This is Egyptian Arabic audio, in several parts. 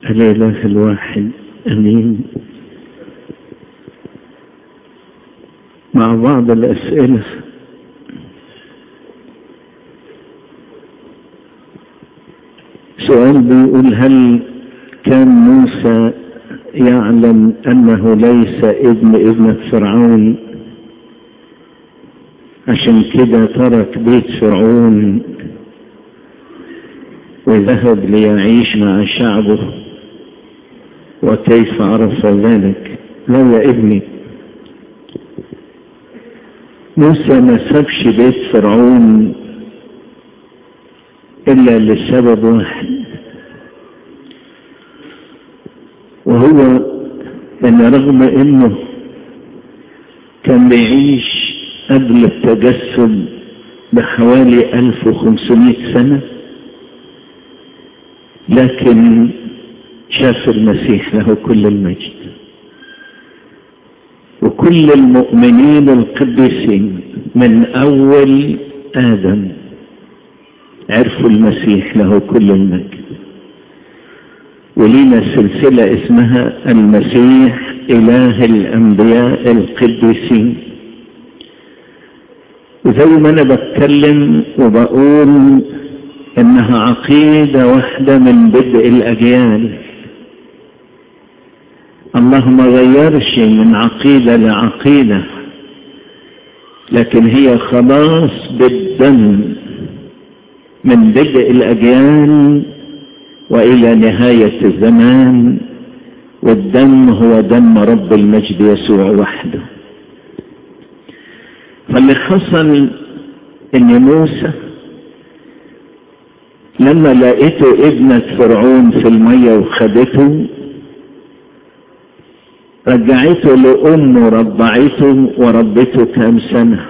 الإله الواحد أمين مع بعض الأسئلة سؤال بيقول هل كان موسى يعلم أنه ليس ابن ابنة فرعون عشان كده ترك بيت فرعون وذهب ليعيش مع شعبه وكيف عرف ذلك لا يا ابني موسى ما سابش بيت فرعون إلا لسبب واحد وهو أن رغم أنه كان بيعيش قبل التجسد بحوالي 1500 سنة لكن شاف المسيح له كل المجد وكل المؤمنين القديسين من أول آدم عرفوا المسيح له كل المجد ولينا سلسلة اسمها المسيح إله الأنبياء القديسين وزي ما أنا بتكلم وبقول إنها عقيدة واحدة من بدء الأجيال الله ما غيرش من عقيدة لعقيدة لكن هي خلاص بالدم من بدء الأجيال وإلى نهاية الزمان والدم هو دم رب المجد يسوع وحده فاللي حصل ان موسى لما لقيته ابنة فرعون في المية وخدته رجعته لأمه رضعته وربته كام سنة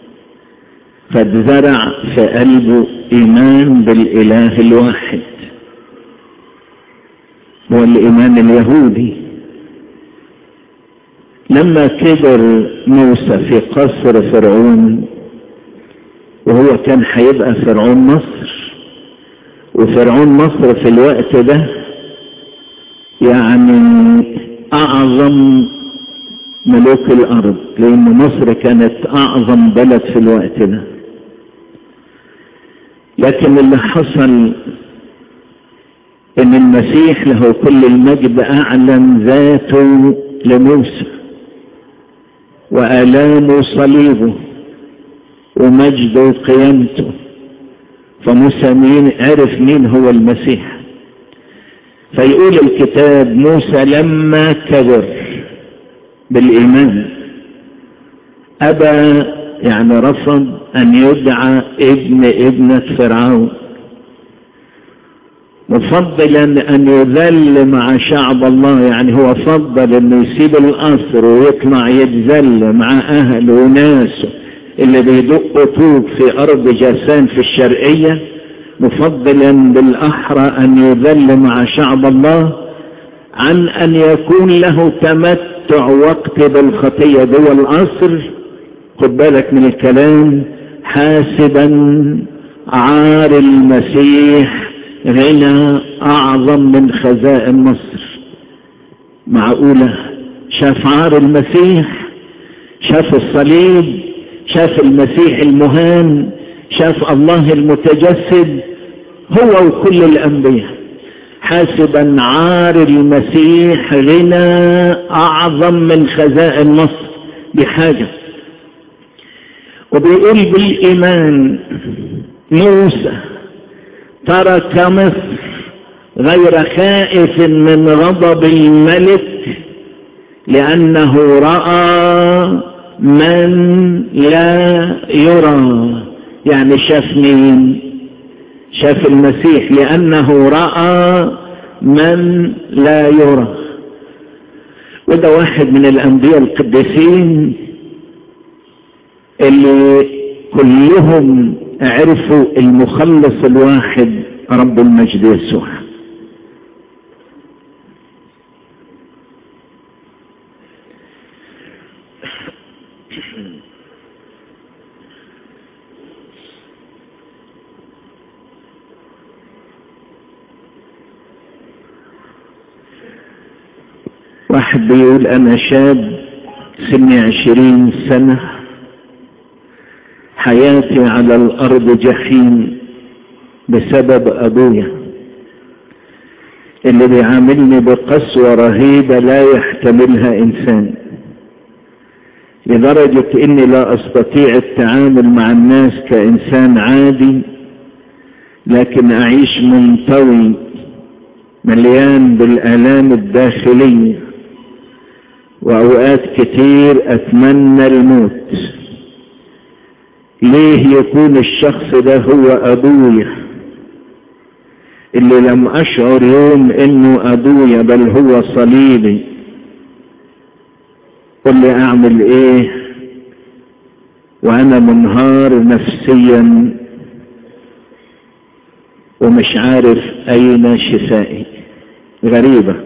فاتزرع في قلبه إيمان بالإله الواحد هو الإيمان اليهودي لما كبر موسى في قصر فرعون وهو كان هيبقى فرعون مصر وفرعون مصر في الوقت ده يعني أعظم ملوك الأرض لأن مصر كانت أعظم بلد في الوقت ده لكن اللي حصل ان المسيح له كل المجد اعلن ذاته لموسى والامه صليبه ومجده قيامته فموسى مين عرف مين هو المسيح فيقول الكتاب موسى لما كبر بالايمان ابى يعني رفض ان يدعى ابن ابنه فرعون مفضلا ان يذل مع شعب الله يعني هو فضل انه يسيب القصر ويطلع يتذل مع اهله وناسه اللي بيدقوا طوب في ارض جاسان في الشرقية مفضلا بالاحرى ان يذل مع شعب الله عن ان يكون له تمتع وقت بالخطية جوه القصر خد بالك من الكلام حاسبا عار المسيح غنى أعظم من خزائن مصر معقولة شاف عار المسيح شاف الصليب شاف المسيح المهان شاف الله المتجسد هو وكل الأنبياء حاسبا عار المسيح غنى أعظم من خزائن مصر بحاجة وبيقول بالإيمان موسى ترك مصر غير خائف من غضب الملك لأنه رأى من لا يرى يعني شاف مين شاف المسيح لأنه رأى من لا يرى وده واحد من الأنبياء القديسين اللي كلهم عرفوا المخلص الواحد رب المجد يسوع واحد بيقول انا شاب سني عشرين سنة حياتي على الارض جحيم بسبب ابويا اللي بيعاملني بقسوة رهيبة لا يحتملها انسان لدرجة اني لا استطيع التعامل مع الناس كانسان عادي لكن اعيش منطوي مليان بالالام الداخلية واوقات كتير اتمنى الموت ليه يكون الشخص ده هو ابويا اللي لم اشعر يوم انه ابويا بل هو صليبي قل لي اعمل ايه وانا منهار نفسيا ومش عارف اين شفائي غريبة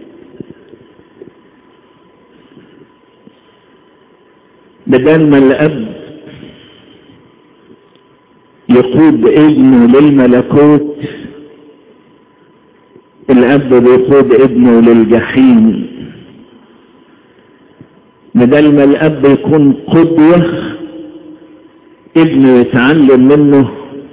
بدل ما الاب يقود ابنه للملكوت الاب بيقود ابنه للجحيم بدل ما الاب يكون قدوة ابنه يتعلم منه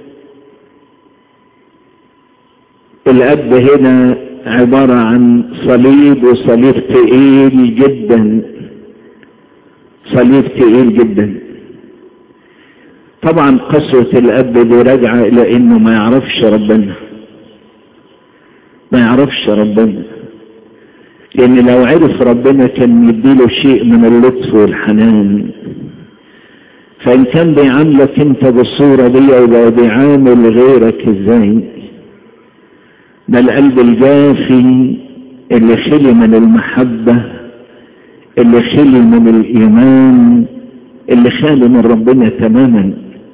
الاب هنا عبارة عن صليب وصليب تقيل جدا صليب تقيل جدا طبعا قسوة الاب دي راجعة الى انه ما يعرفش ربنا ما يعرفش ربنا لان لو عرف ربنا كان يديله شيء من اللطف والحنان فان كان بيعاملك انت بالصورة دي يبقى بيعامل غيرك ازاي ده القلب الجافي اللي خلي من المحبة اللي خلي من الايمان اللي خالي من ربنا تماما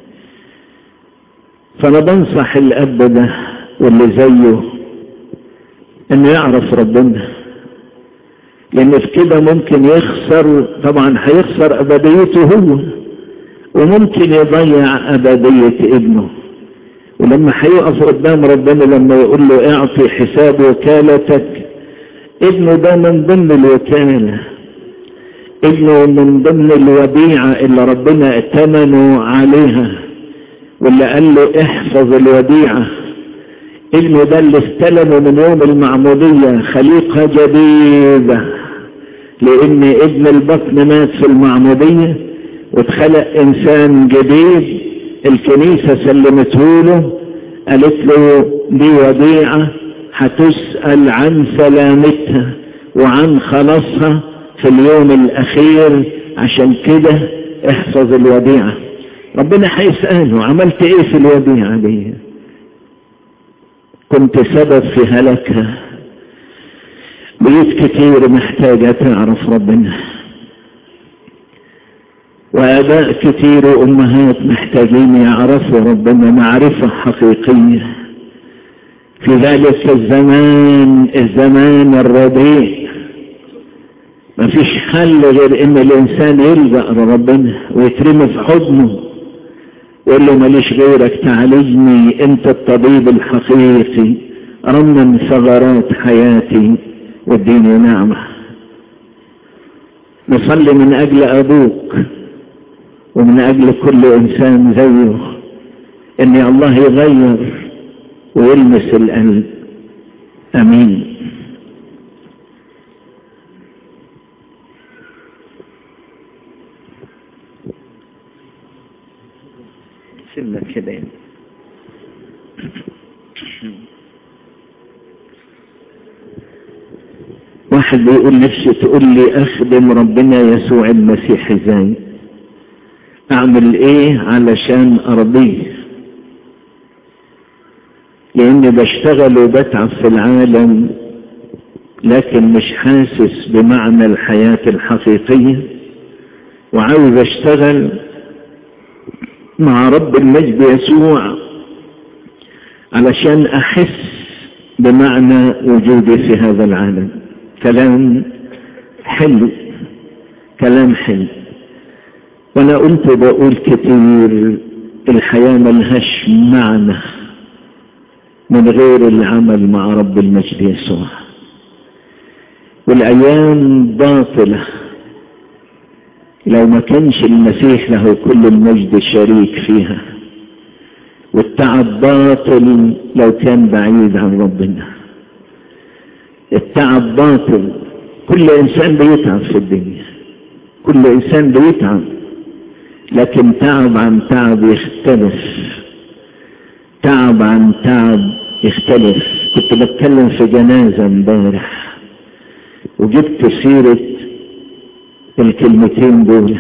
فانا بنصح الاب ده واللي زيه انه يعرف ربنا لان في كده ممكن يخسر طبعا هيخسر ابديته هو وممكن يضيع ابدية ابنه ولما هيقف قدام ربنا لما يقول له اعطي حساب وكالتك ابنه ده من ضمن الوكالة ابنه من ضمن الوديعة اللي ربنا ائتمنوا عليها واللي قال له احفظ الوديعة ابنه ده اللي استلمه من يوم المعمودية خليقة جديدة لان ابن البطن مات في المعمودية واتخلق انسان جديد الكنيسة سلمته له قالت له دي وديعة هتسأل عن سلامتها وعن خلاصها في اليوم الاخير عشان كده احفظ الوديعة ربنا هيسأله عملت ايه في الوديعة دي كنت سبب في هلكها بيوت كتير محتاجة تعرف ربنا وآباء كتير وأمهات محتاجين يعرفوا ربنا معرفة حقيقية في ذلك الزمان الزمان الرديء ما فيش حل غير ان الانسان يلجأ لربنا ويترمي في حضنه ويقول له ماليش غيرك تعالجني انت الطبيب الحقيقي رمم ثغرات حياتي واديني نعمة نصلي من اجل ابوك ومن اجل كل انسان زيه ان الله يغير ويلمس القلب امين سنة كده واحد بيقول نفسي تقول لي اخدم ربنا يسوع المسيح ازاي اعمل ايه علشان ارضيه لاني بشتغل وبتعب في العالم لكن مش حاسس بمعنى الحياة الحقيقية وعاوز اشتغل مع رب المجد يسوع علشان احس بمعنى وجودي في هذا العالم كلام حلو كلام حلو وانا قلت بقول كتير الحياة ملهاش معنى من غير العمل مع رب المجد يسوع والأيام باطلة لو ما كانش المسيح له كل المجد شريك فيها والتعب باطل لو كان بعيد عن ربنا التعب باطل كل انسان بيتعب في الدنيا كل انسان بيتعب لكن تعب عن تعب يختلف تعب عن تعب يختلف كنت بتكلم في جنازة امبارح وجبت سيرة الكلمتين دول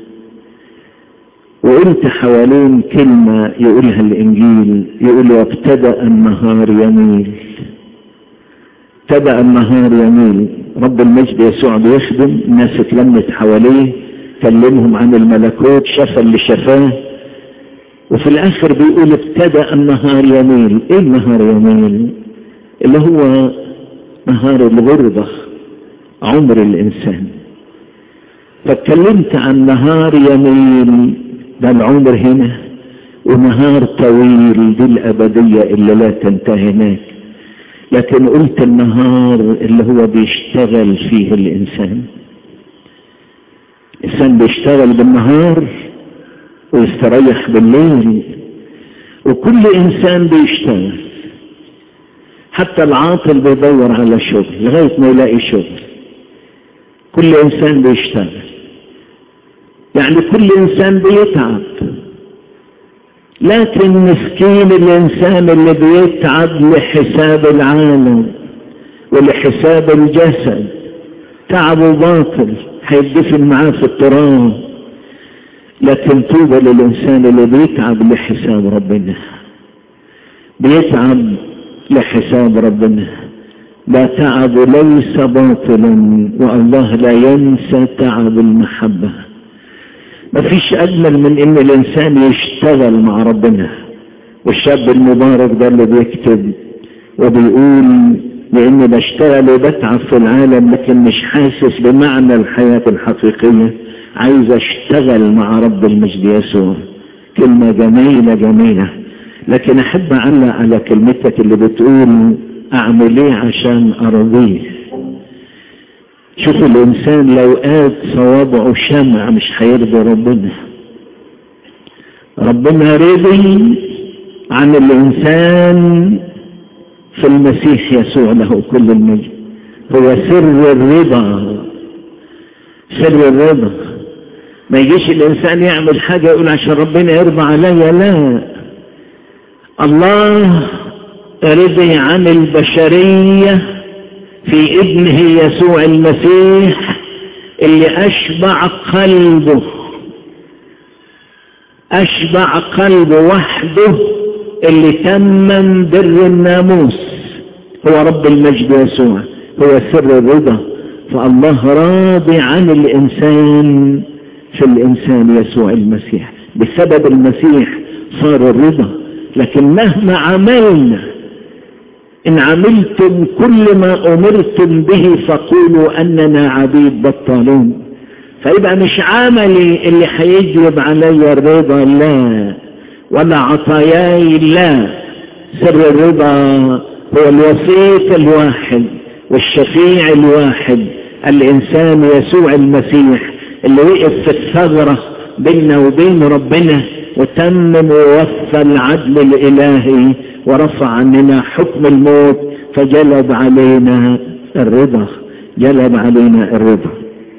وقلت حوالين كلمة يقولها الإنجيل يقول وابتدأ النهار يميل ابتدأ النهار يميل رب المجد يسوع بيخدم الناس اتلمت حواليه كلمهم عن الملكوت شفى اللي شفاه وفي الآخر بيقول ابتدأ النهار يميل ايه النهار يميل اللي هو نهار الغربة عمر الإنسان فاتكلمت عن نهار يميل ده العمر هنا ونهار طويل دي الأبدية اللي لا تنتهي هناك لكن قلت النهار اللي هو بيشتغل فيه الإنسان الإنسان بيشتغل بالنهار ويستريح بالليل وكل إنسان بيشتغل حتى العاطل بيدور على شغل لغاية ما يلاقي شغل كل إنسان بيشتغل يعني كل إنسان بيتعب لكن مسكين الإنسان اللي بيتعب لحساب العالم ولحساب الجسد تعبه باطل هيدفن معاه في التراب لكن طوبى للإنسان اللي بيتعب لحساب ربنا بيتعب لحساب ربنا لا تعب ليس باطلا والله لا ينسى تعب المحبة ما فيش أجمل من إن الإنسان يشتغل مع ربنا والشاب المبارك ده اللي بيكتب وبيقول لأني بشتغل وبتعب في العالم لكن مش حاسس بمعنى الحياة الحقيقية عايز اشتغل مع رب المجد يسوع كلمة جميلة جميلة لكن احب اعلق على كلمتك اللي بتقول اعمل ايه عشان ارضيه شوف الانسان لو قاد صوابعه شمع مش هيرضي ربنا ربنا رضي عن الانسان في المسيح يسوع له كل المجد هو سر الرضا سر الرضا ما يجيش الانسان يعمل حاجة يقول عشان ربنا يرضى عليا لا الله رضي عن البشرية في ابنه يسوع المسيح اللي اشبع قلبه اشبع قلبه وحده اللي تمم بر الناموس هو رب المجد يسوع هو سر الرضا فالله راضي عن الانسان في الإنسان يسوع المسيح بسبب المسيح صار الرضا لكن مهما عملنا إن عملتم كل ما أمرتم به فقولوا أننا عبيد بطالون فيبقى مش عملي اللي هيجلب علي الرضا لا ولا عطاياي لا سر الرضا هو الوسيط الواحد والشفيع الواحد الإنسان يسوع المسيح اللي وقف في الثغرة بيننا وبين ربنا وتمم ووفى العدل الإلهي ورفع عننا حكم الموت فجلب علينا الرضا جلب علينا الرضا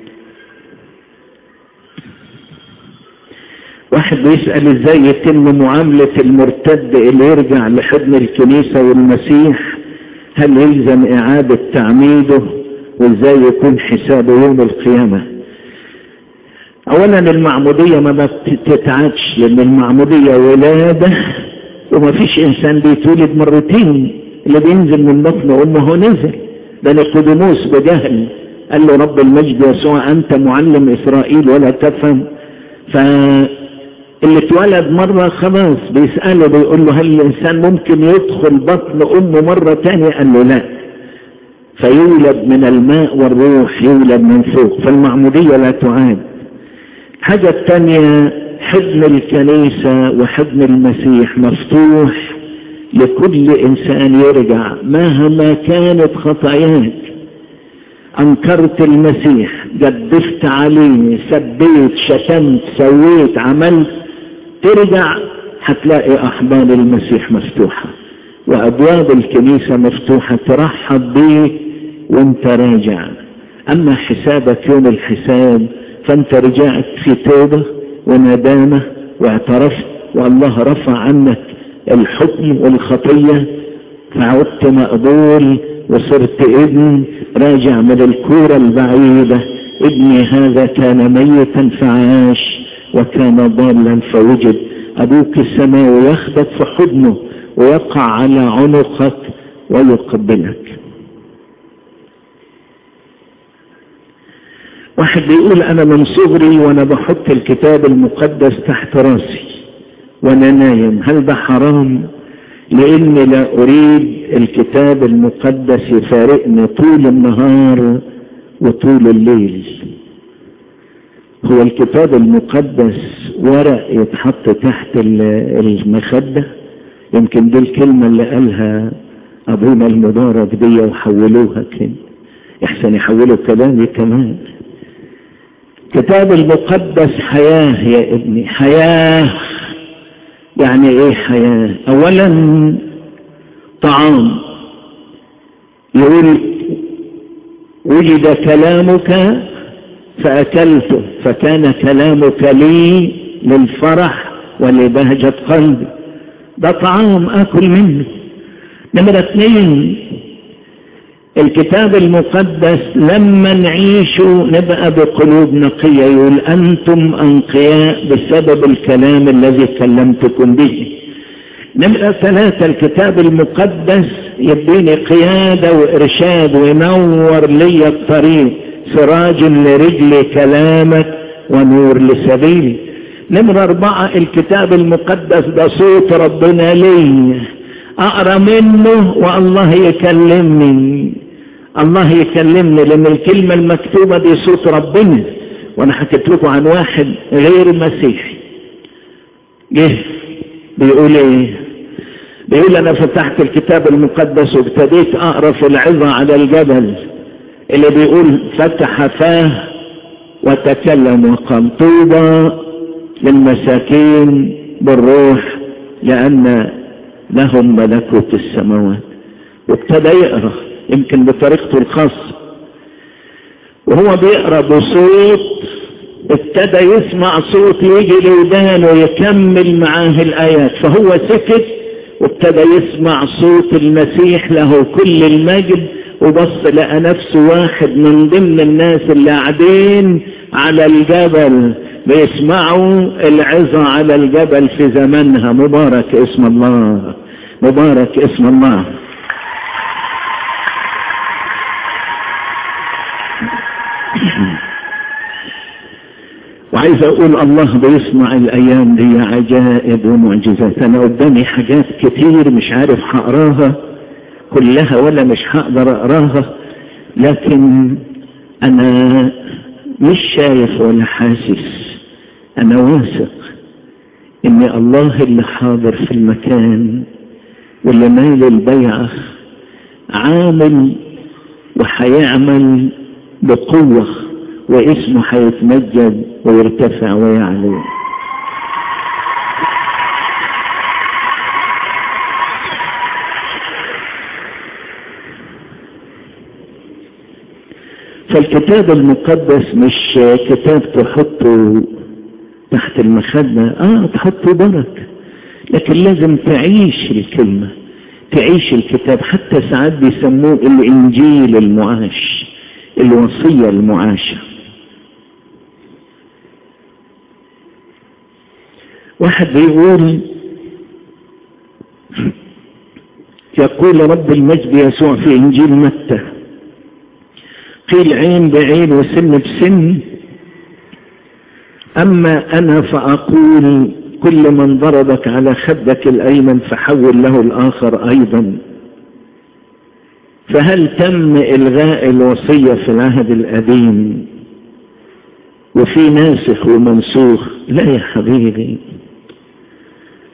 واحد بيسأل ازاي يتم معاملة المرتد اللي يرجع لحضن الكنيسة والمسيح هل يلزم اعادة تعميده وازاي يكون حسابه يوم القيامة اولا المعمودية ما بتتعادش لان المعمودية ولادة وما فيش انسان بيتولد مرتين اللي بينزل من بطن امه هو نزل ده نيقوديموس بجهل قال له رب المجد يسوع انت معلم اسرائيل ولا تفهم فاللي اتولد مرة خلاص بيسأله بيقول له هل الانسان ممكن يدخل بطن امه مرة تانية قال له لا فيولد من الماء والروح يولد من فوق فالمعمودية لا تعاد الحاجة الثانية حضن الكنيسة وحضن المسيح مفتوح لكل إنسان يرجع مهما كانت خطاياك انكرت المسيح جدفت عليه سبيت شتمت سويت عملت ترجع هتلاقي احضان المسيح مفتوحة وابواب الكنيسة مفتوحة ترحب بيك وانت راجع اما حسابك يوم الحساب فانت رجعت في توبة وندامة واعترفت والله رفع عنك الحكم والخطية فعدت مقبول وصرت ابن راجع من الكورة البعيدة ابني هذا كان ميتا فعاش وكان ضالا فوجد ابوك السماوي ياخدك في حضنه ويقع على عنقك ويقبلك واحد بيقول انا من صغري وانا بحط الكتاب المقدس تحت راسي وانا نايم هل ده حرام لاني لا اريد الكتاب المقدس يفارقني طول النهار وطول الليل هو الكتاب المقدس ورق يتحط تحت المخدة يمكن دي الكلمة اللي قالها ابونا المبارك دي وحولوها كده احسن يحولوا كلامي كمان كتاب المقدس حياة يا ابني حياة يعني ايه حياة اولا طعام يقول وجد كلامك فاكلته فكان كلامك لي للفرح ولبهجة قلبي ده طعام اكل منه نمرة اثنين الكتاب المقدس لما نعيشه نبقى بقلوب نقية يقول أنتم أنقياء بسبب الكلام الذي كلمتكم به نمرة ثلاثة الكتاب المقدس يديني قيادة وإرشاد وينور لي الطريق سراج لرجل كلامك ونور لسبيلي نمرة أربعة الكتاب المقدس ده صوت ربنا لي أقرأ منه والله يكلمني الله يكلمني لأن الكلمة المكتوبة دي صوت ربنا وأنا حكيت لكم عن واحد غير مسيحي جه بيقول إيه بيقول أنا فتحت الكتاب المقدس وابتديت أقرأ في العظة على الجبل اللي بيقول فتح فاه وتكلم وقال طوبى للمساكين بالروح لأن لهم ملكوت السماوات وابتدى يقرأ يمكن بطريقته الخاصة وهو بيقرأ بصوت ابتدى يسمع صوت يجي لودانه ويكمل معاه الآيات فهو سكت وابتدى يسمع صوت المسيح له كل المجد وبص لقى نفسه واحد من ضمن الناس اللي قاعدين على الجبل بيسمعوا العظة على الجبل في زمنها مبارك اسم الله مبارك اسم الله وعايز اقول الله بيصنع الايام دي عجائب ومعجزات انا قدامي حاجات كتير مش عارف هقراها كلها ولا مش هقدر اقراها لكن انا مش شايف ولا حاسس انا واثق ان الله اللي حاضر في المكان واللي مايل البيعة عامل وهيعمل بقوة واسمه هيتمجد ويرتفع ويعلو فالكتاب المقدس مش كتاب تحطه تحت المخدة اه تحطه بركة لكن لازم تعيش الكلمة تعيش الكتاب حتى ساعات بيسموه الانجيل المعاش الوصية المعاشة واحد بيقول يقول رب المجد يسوع في انجيل متى قيل عين بعين وسن بسن أما أنا فأقول كل من ضربك على خدك الأيمن فحول له الآخر أيضا فهل تم إلغاء الوصية في العهد القديم وفي ناسخ ومنسوخ لا يا حبيبي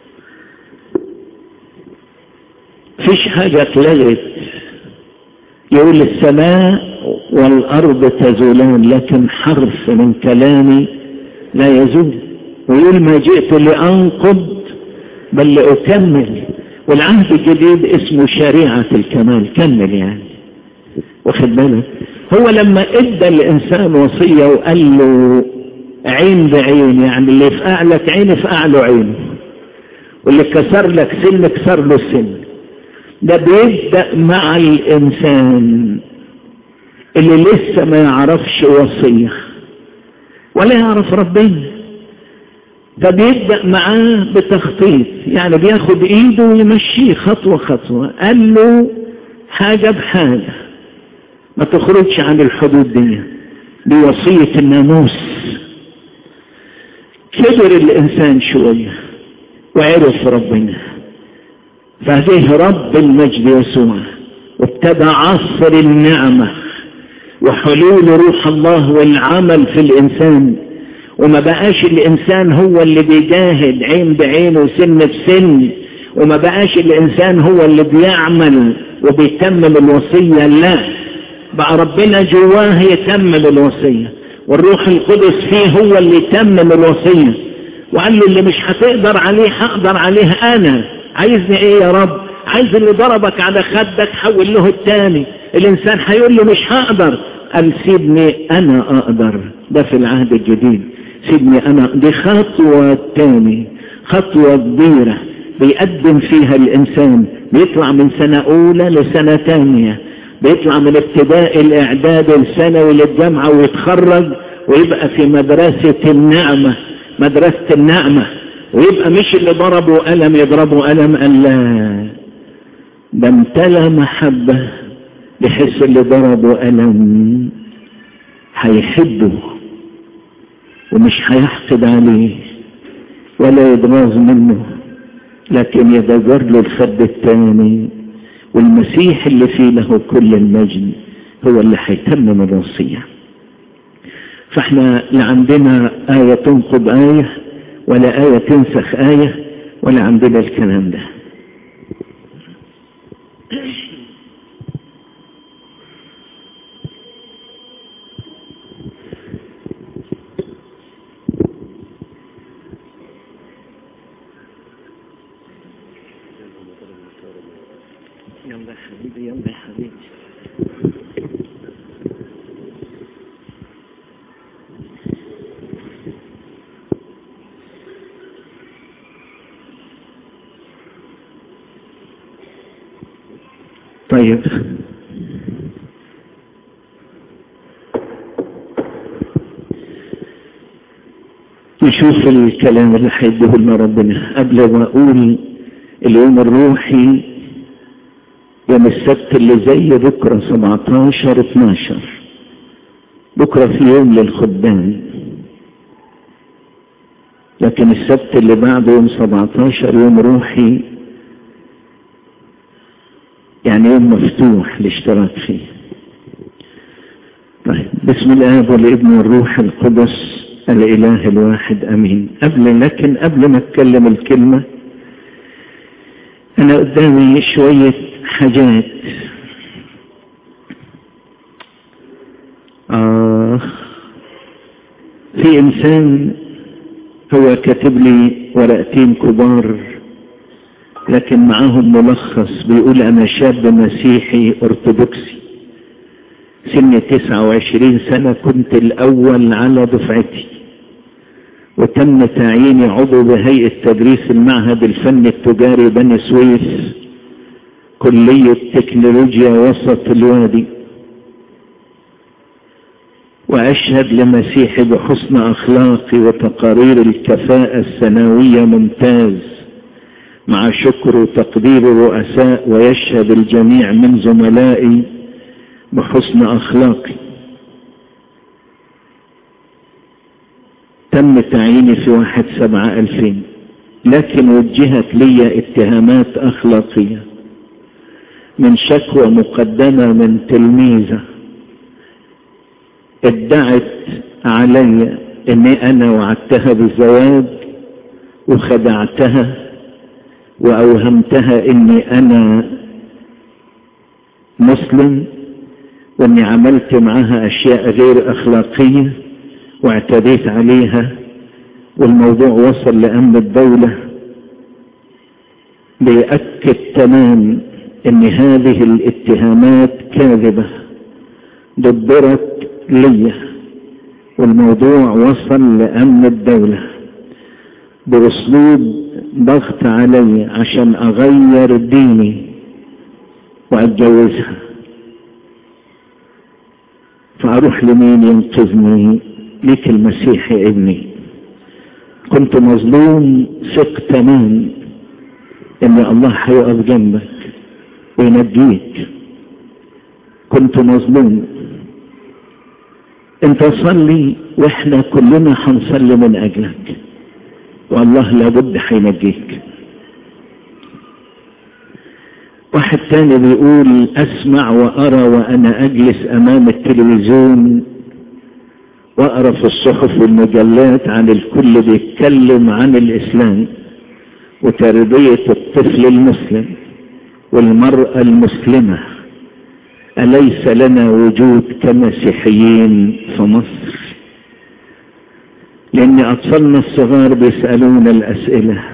فيش حاجة اتلغت يقول السماء والأرض تزولان لكن حرف من كلامي لا يزول ويقول ما جئت لأنقض بل لأكمل والعهد الجديد اسمه شريعة الكمال كمل يعني واخد بالك هو لما ادى الانسان وصية وقال له عين بعين يعني اللي يفقع لك عين يفقع له عين واللي كسر لك سن كسر له سن ده بيبدأ مع الانسان اللي لسه ما يعرفش وصية ولا يعرف ربنا فبيبدأ معاه بتخطيط يعني بياخد ايده ويمشيه خطوة خطوة قال له حاجة بحاجة ما تخرجش عن الحدود دي دي وصية الناموس كبر الإنسان شوية وعرف ربنا فهذه رب المجد يسوع وابتدى عصر النعمة وحلول روح الله والعمل في الإنسان وما بقاش الإنسان هو اللي بيجاهد عين بعين وسن بسن وما بقاش الإنسان هو اللي بيعمل وبيتمم الوصية لا بقى ربنا جواه يتمم الوصية والروح القدس فيه هو اللي يتمم الوصية وقال له اللي مش هتقدر عليه هقدر عليه أنا عايزني إيه يا رب عايز اللي ضربك على خدك حول له التاني الإنسان هيقول له مش هقدر قال سيبني أنا أقدر ده في العهد الجديد سيبني أنا دي خطوة تاني خطوة كبيرة بيقدم فيها الإنسان بيطلع من سنة أولى لسنة تانية بيطلع من ابتداء الإعداد الثانوي للجامعة ويتخرج ويبقى في مدرسة النعمة مدرسة النعمة ويبقى مش اللي ضربوا قلم يضربوا قلم قال لا ده امتلى محبة بحيث اللي ضربوا قلم هيحبه ومش هيحقد عليه ولا يتغاظ منه لكن يتجر له الخد الثاني والمسيح اللي فيه له كل المجد هو اللي هيتمم الوصية فاحنا لا عندنا آية تنقض آية ولا آية تنسخ آية ولا عندنا الكلام ده يلا يا حبيبي يلا يا حبيبي طيب نشوف الكلام اللي هيديه لنا ربنا قبل ما اقول اليوم الروحي يوم السبت اللي زي بكرة 17 12 بكرة في يوم للخدام لكن السبت اللي بعده يوم 17 يوم روحي يعني يوم مفتوح الاشتراك فيه طيب بسم الله والابن والروح القدس الاله الواحد امين قبل لكن قبل ما اتكلم الكلمه انا قدامي شويه حاجات آه في إنسان هو كاتب لي ورقتين كبار لكن معاهم ملخص بيقول أنا شاب مسيحي أرثوذكسي سني تسعة وعشرين سنة كنت الأول على دفعتي وتم تعييني عضو بهيئة تدريس المعهد الفني التجاري بني سويس كلية تكنولوجيا وسط الوادي وأشهد لمسيحي بحسن أخلاقي وتقارير الكفاءة السنوية ممتاز مع شكر وتقدير الرؤساء ويشهد الجميع من زملائي بحسن أخلاقي تم تعييني في واحد سبعة ألفين لكن وجهت لي اتهامات أخلاقية من شكوى مقدمة من تلميذة ادعت علي اني انا وعدتها بالزواج وخدعتها واوهمتها اني انا مسلم واني عملت معها اشياء غير اخلاقية واعتديت عليها والموضوع وصل لامن الدولة بيأكد تمام ان هذه الاتهامات كاذبة دبرت لي والموضوع وصل لامن الدولة باسلوب ضغط علي عشان اغير ديني واتجوزها فاروح لمين ينقذني ليك المسيح يا ابني كنت مظلوم ثق تمام ان الله هيقف جنبك وينجيك كنت مظلوم انت صلي واحنا كلنا هنصلي من اجلك والله لابد هينجيك واحد تاني بيقول اسمع وارى وانا اجلس امام التلفزيون واقرا في الصحف والمجلات عن الكل بيتكلم عن الاسلام وتربية الطفل المسلم والمرأة المسلمة أليس لنا وجود كمسيحيين في مصر لأن أطفالنا الصغار بيسألون الأسئلة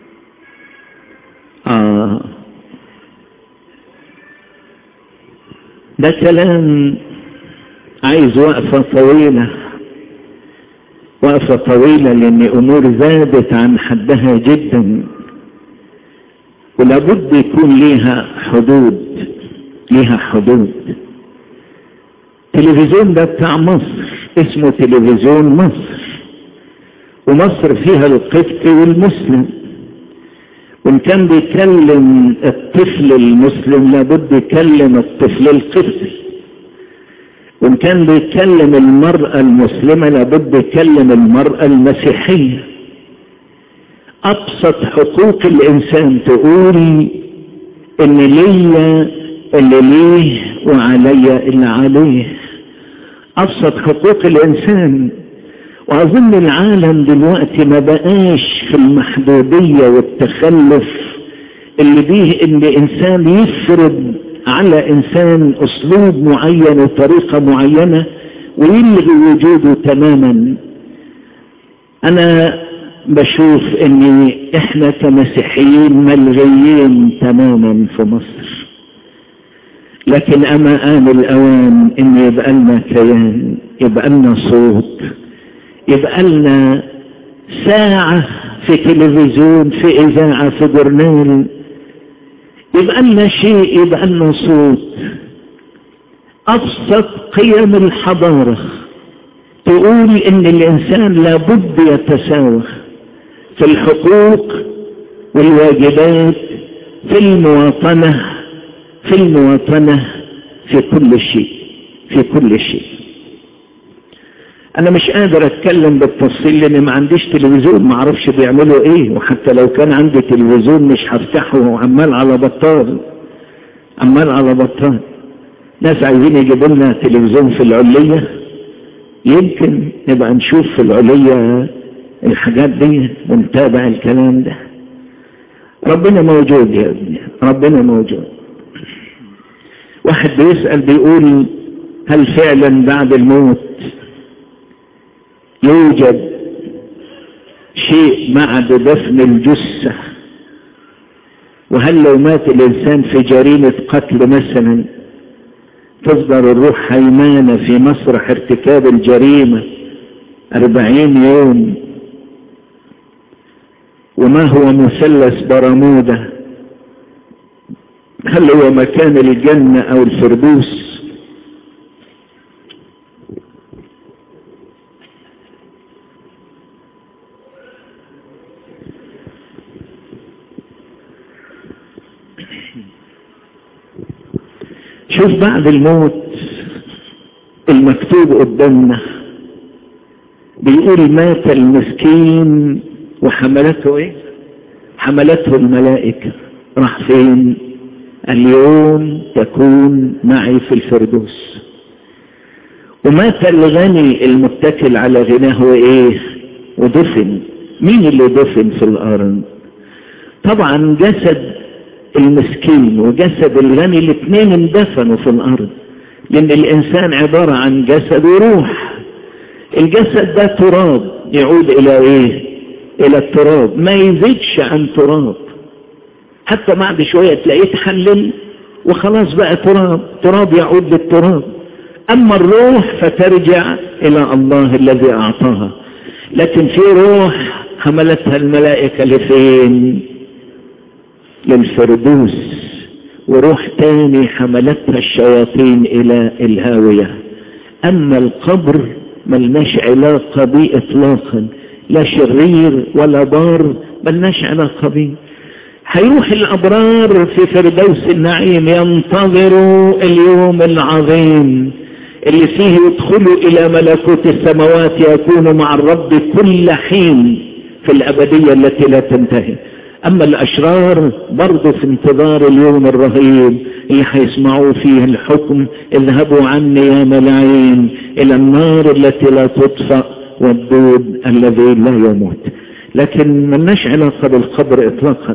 آه ده كلام عايز وقفة طويلة وقفة طويلة لأن أمور زادت عن حدها جدا ولابد يكون ليها حدود ليها حدود التلفزيون ده بتاع مصر اسمه تلفزيون مصر ومصر فيها القبط والمسلم وان كان بيكلم الطفل المسلم لابد يكلم الطفل القبطي وان كان بيكلم المرأة المسلمة لابد يكلم المرأة المسيحية ابسط حقوق الانسان تقول ان ليا اللي ليه وعلي اللي عليه ابسط حقوق الانسان واظن العالم دلوقتي ما بقاش في المحدودية والتخلف اللي بيه ان انسان يفرض على انسان اسلوب معين وطريقة معينة ويلغي وجوده تماما انا بشوف ان احنا كمسيحيين ملغيين تماما في مصر لكن اما ان الاوان ان يبقى لنا كيان يبقى لنا صوت يبقى لنا ساعة في تلفزيون في اذاعة في جورنال يبقى لنا شيء يبقى لنا صوت ابسط قيم الحضارة تقول ان الانسان لابد يتساوى في الحقوق والواجبات في المواطنة في المواطنة في كل شيء في كل شيء انا مش قادر اتكلم بالتفصيل لان ما عنديش تلفزيون ما اعرفش بيعملوا ايه وحتى لو كان عندي تلفزيون مش هفتحه وعمال على بطال عمال على بطال ناس عايزين يجيبوا لنا تلفزيون في العلية يمكن نبقى نشوف في العلية الحاجات دي ونتابع الكلام ده ربنا موجود يا ابني ربنا موجود واحد بيسأل بيقول هل فعلا بعد الموت يوجد شيء بعد دفن الجثة وهل لو مات الإنسان في جريمة قتل مثلا تصدر الروح هيمانة في مسرح ارتكاب الجريمة أربعين يوم وما هو مثلث برمودا هل هو مكان الجنة أو الفردوس شوف بعد الموت المكتوب قدامنا بيقول مات المسكين وحملته ايه حملته الملائكة راح فين اليوم تكون معي في الفردوس ومات الغني المتكل على غناه وايه ودفن مين اللي دفن في الارض طبعا جسد المسكين وجسد الغني الاثنين اندفنوا في الارض لأن الإنسان عبارة عن جسد وروح الجسد ده تراب يعود إلى إيه إلى التراب ما يزيدش عن تراب حتى بعد شوية تلاقيه تحلل وخلاص بقى تراب تراب يعود للتراب أما الروح فترجع إلى الله الذي أعطاها لكن في روح حملتها الملائكة لفين للفردوس وروح تاني حملتها الشياطين إلى الهاوية أما القبر ملناش علاقة بيه إطلاقا لا شرير ولا بار ملناش علاقة بيه هيروح الأبرار في فردوس النعيم ينتظروا اليوم العظيم اللي فيه يدخلوا إلى ملكوت السماوات يكونوا مع الرب كل حين في الأبدية التي لا تنتهي أما الأشرار برضو في انتظار اليوم الرهيب اللي هيسمعوا فيه الحكم اذهبوا عني يا ملايين إلى النار التي لا تطفأ والدود الذي لا يموت لكن ملناش علاقة بالقبر إطلاقا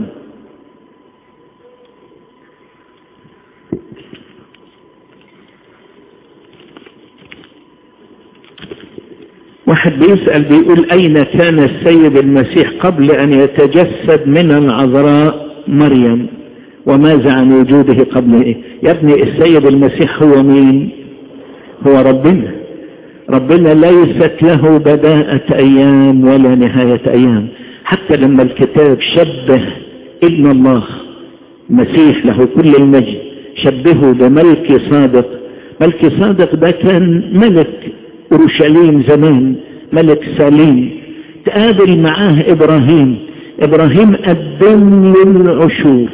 واحد بيسأل بيقول أين كان السيد المسيح قبل أن يتجسد من العذراء مريم وماذا عن وجوده قبل إيه يا ابني السيد المسيح هو مين هو ربنا ربنا ليست له بداءة أيام ولا نهاية أيام حتى لما الكتاب شبه ابن الله مسيح له كل المجد شبهه بملك صادق ملك صادق ده كان ملك اورشليم زمان ملك سليم تقابل معاه ابراهيم ابراهيم قدم له العشور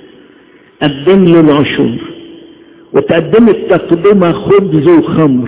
قدم له العشور وتقدمت تقدمة خبز وخمر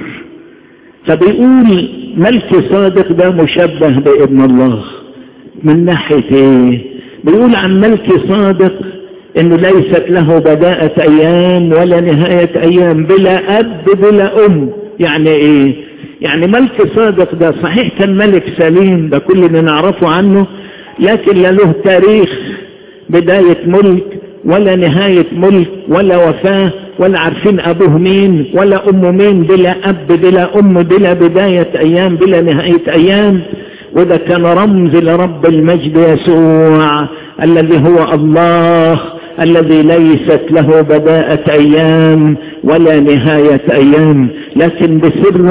فبيقول ملك صادق ده مشبه بابن الله من ناحية ايه بيقول عن ملك صادق انه ليست له بداءة ايام ولا نهاية ايام بلا اب بلا ام يعني ايه يعني ملك صادق ده صحيح كان ملك سليم ده كل اللي نعرفه عنه لكن لا له تاريخ بداية ملك ولا نهاية ملك ولا وفاة ولا عارفين أبوه مين ولا أمه مين بلا أب بلا أم بلا بداية أيام بلا نهاية أيام وده كان رمز لرب المجد يسوع الذي هو الله الذي ليست له بداءة أيام ولا نهاية أيام لكن بسر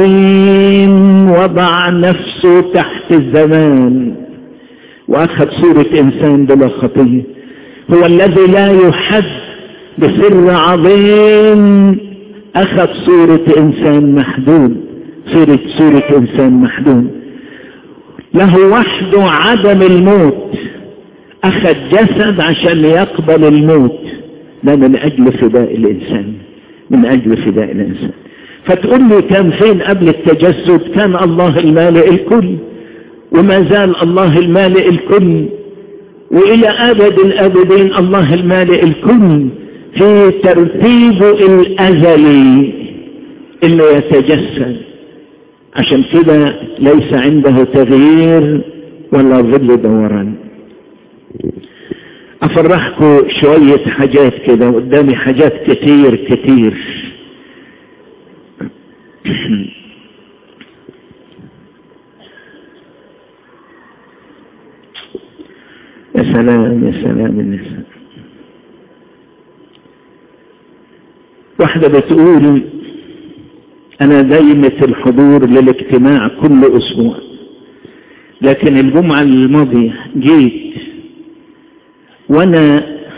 عظيم وضع نفسه تحت الزمان وأخذ صورة إنسان بلا خطية هو الذي لا يحد بسر عظيم أخذ صورة إنسان محدود صورة صورة إنسان محدود له وحده عدم الموت أخذ جسد عشان يقبل الموت ده من أجل فداء الإنسان من أجل فداء الإنسان فتقول لي كان فين قبل التجسد كان الله المالئ الكل وما زال الله المالئ الكل وإلى أبد الأبدين الله المالئ الكل في ترتيبه الأزلي إنه يتجسد عشان كده ليس عنده تغيير ولا ظل دوران افرحكم شوية حاجات كده قدامي حاجات كتير كتير يا سلام يا سلام النساء واحدة بتقول انا دايمة الحضور للاجتماع كل اسبوع لكن الجمعة الماضية جيت وانا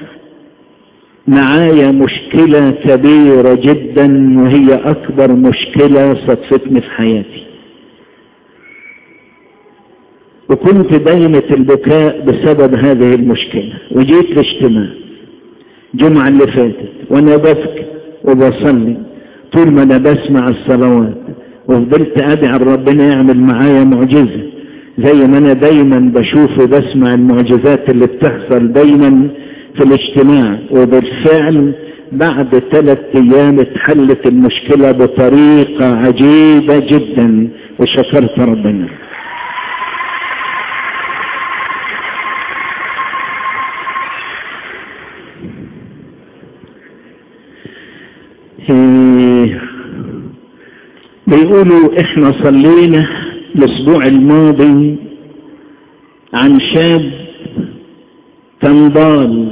معايا مشكلة كبيرة جدا وهي اكبر مشكلة صدفتني في حياتي وكنت دايمة البكاء بسبب هذه المشكلة وجيت الاجتماع الجمعة اللي فاتت وانا ببكي وبصلي طول ما انا بسمع الصلوات وفضلت ادعي ربنا يعمل معايا معجزة زي ما انا دايما بشوف وبسمع المعجزات اللي بتحصل دايما في الاجتماع وبالفعل بعد ثلاث ايام اتحلت المشكلة بطريقة عجيبة جدا وشكرت ربنا بيقولوا احنا صلينا الاسبوع الماضي عن شاب كان ضال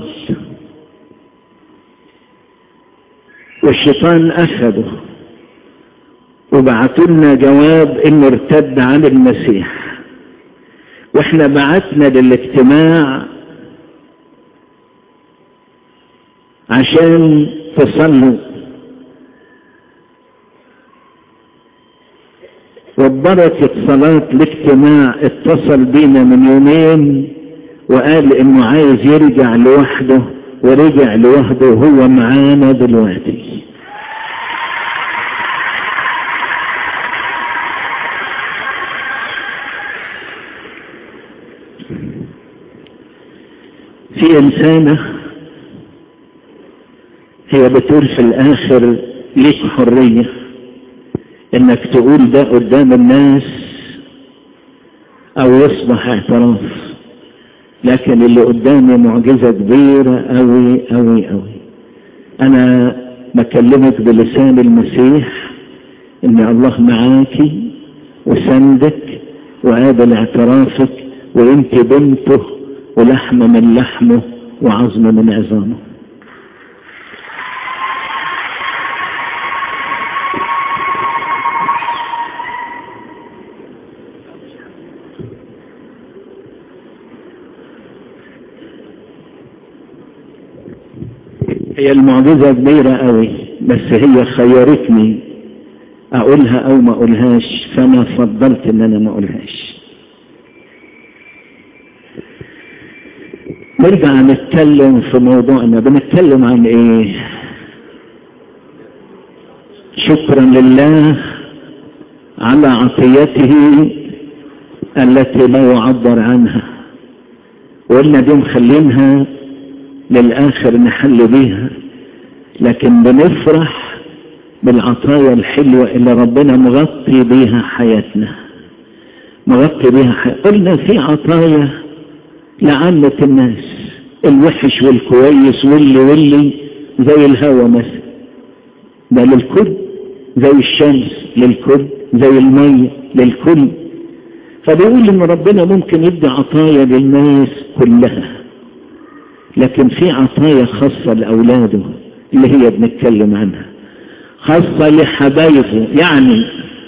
والشيطان اخذه وبعتوا لنا جواب انه ارتد عن المسيح واحنا بعتنا للاجتماع عشان تصلوا وببركة صلاة الاجتماع اتصل بينا من يومين وقال انه عايز يرجع لوحده ورجع لوحده وهو معانا دلوقتي في انسانة هي بتقول في الاخر ليك حرية انك تقول ده قدام الناس او يصبح اعتراف لكن اللي قدامي معجزة كبيرة قوي قوي قوي انا بكلمك بلسان المسيح ان الله معاكي وسندك وقابل اعترافك وانت بنته ولحم من لحمه وعظم من عظامه هي المعجزة كبيرة قوي بس هي خيرتني اقولها او ما اقولهاش فانا فضلت ان انا ما اقولهاش نرجع نتكلم في موضوعنا بنتكلم عن ايه شكرا لله على عطيته التي لا يعبر عنها وقلنا دي مخلينها للآخر نحل بيها لكن بنفرح بالعطايا الحلوة اللي ربنا مغطي بيها حياتنا مغطي بيها حياتنا قلنا في عطايا لعامة الناس الوحش والكويس واللي واللي زي الهوى مثلا ده للكل زي الشمس للكل زي المية للكل فبيقول ان ربنا ممكن يدي عطايا للناس كلها لكن في عطايا خاصة لأولاده اللي هي بنتكلم عنها خاصة لحبايبه يعني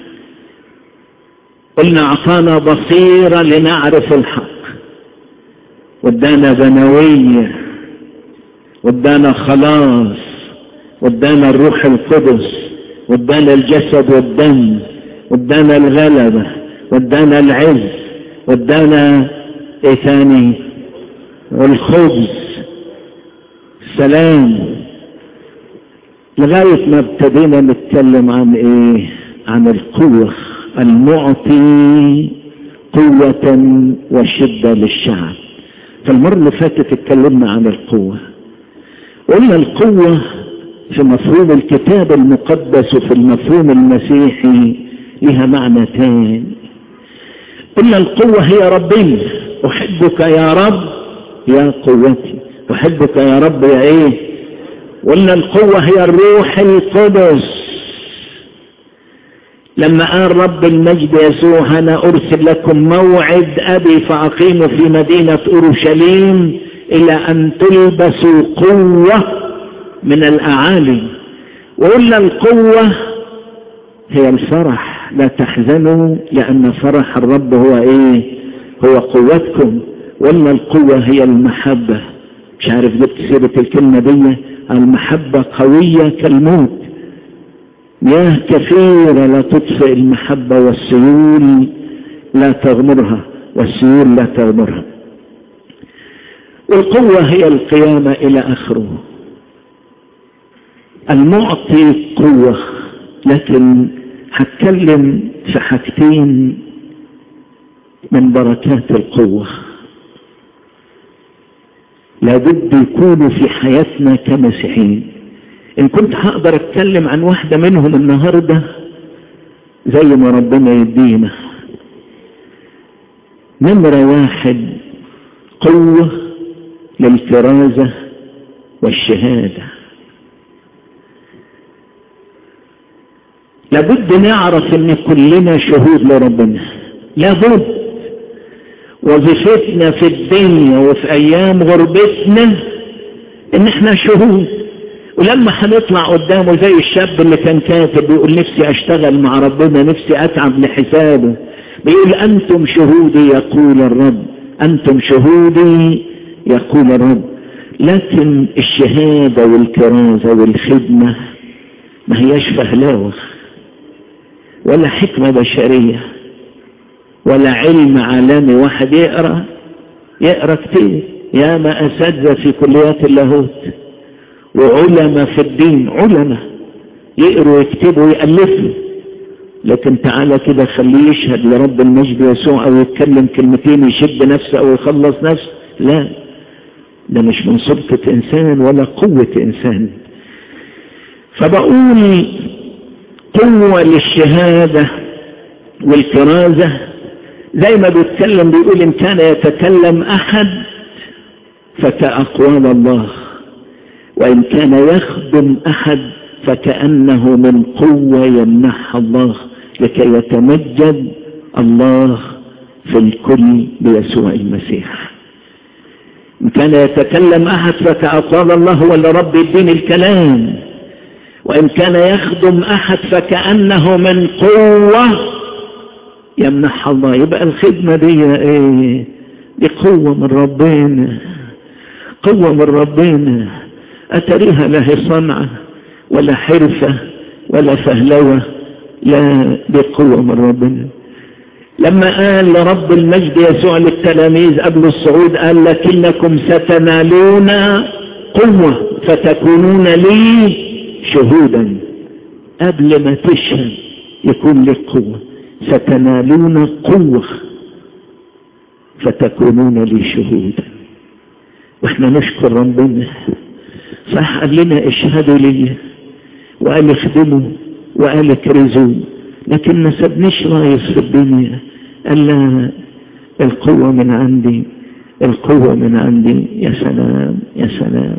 قلنا أعطانا بصيرة لنعرف الحق وادانا بنوية وادانا خلاص وادانا الروح القدس وادانا الجسد والدم وادانا الغلبة وادانا العز وادانا ايه ثاني والخبز السلام لغاية ما ابتدينا نتكلم عن ايه عن القوة المعطي قوة وشدة للشعب فالمرة اللي فاتت اتكلمنا عن القوة قلنا القوة في مفهوم الكتاب المقدس وفي المفهوم المسيحي لها معنى تاني قلنا القوة هي ربنا أحبك يا رب يا قوتي أحبك يا رب يا إيه قلنا القوة هي الروح القدس لما قال رب المجد يسوع أنا أرسل لكم موعد أبي فأقيموا في مدينة أورشليم إلى أن تلبسوا قوة من الأعالي وقلنا القوة هي الفرح لا تحزنوا لأن فرح الرب هو إيه هو قوتكم ولا القوة هي المحبة مش عارف جبت سيرة الكلمة دي المحبة قوية كالموت مياه كثيرة لا تطفئ المحبة والسيول لا تغمرها والسيول لا تغمرها والقوة هي القيامة إلى آخره المعطي قوة لكن هتكلم في حاجتين من بركات القوة لابد يكونوا في حياتنا كمسيحيين ان كنت هقدر اتكلم عن واحدة منهم النهاردة زي ما ربنا يدينا نمرة واحد قوة للكرازة والشهادة لابد نعرف ان كلنا شهود لربنا لابد وظيفتنا في الدنيا وفي ايام غربتنا ان احنا شهود ولما هنطلع قدامه زي الشاب اللي كان كاتب بيقول نفسي اشتغل مع ربنا نفسي اتعب لحسابه بيقول انتم شهودي يقول الرب انتم شهودي يقول الرب لكن الشهادة والكرازة والخدمة ما هياش فهلاوة ولا حكمة بشرية ولا علم عالمي واحد يقرأ يقرأ كتير يا ما أساتذة في كليات اللاهوت وعلماء في الدين علماء يقروا ويكتبوا ويألفوا لكن تعالى كده خليه يشهد لرب المجد يسوع او يتكلم كلمتين يشد نفسه او يخلص نفسه لا ده مش من سلطة انسان ولا قوة انسان فبقول قوة للشهادة والكرازة زي ما بيتكلم بيقول ان كان يتكلم احد فكأقوال الله وان كان يخدم احد فكأنه من قوة يمنحها الله لكي يتمجد الله في الكل بيسوع المسيح إن كان يتكلم أحد فكأقوال الله هو اللي رب يدين الكلام وإن كان يخدم أحد فكأنه من قوة يمنحها الله يبقى الخدمة دي إيه دي قوة من ربنا قوة من ربنا أتريها لا هي صنعة ولا حرفة ولا فهلوة لا بقوة من ربنا لما قال لرب المجد يسوع للتلاميذ قبل الصعود قال لكنكم ستنالون قوة فتكونون لي شهودا قبل ما تشهد يكون لك قوة ستنالون قوة فتكونون لي شهودا واحنا نشكر ربنا صح قال لنا اشهدوا لي وقال اخدموا وقال اكرزوا لكن ما سابنيش رايس في الدنيا قال لا القوة من عندي القوة من عندي يا سلام يا سلام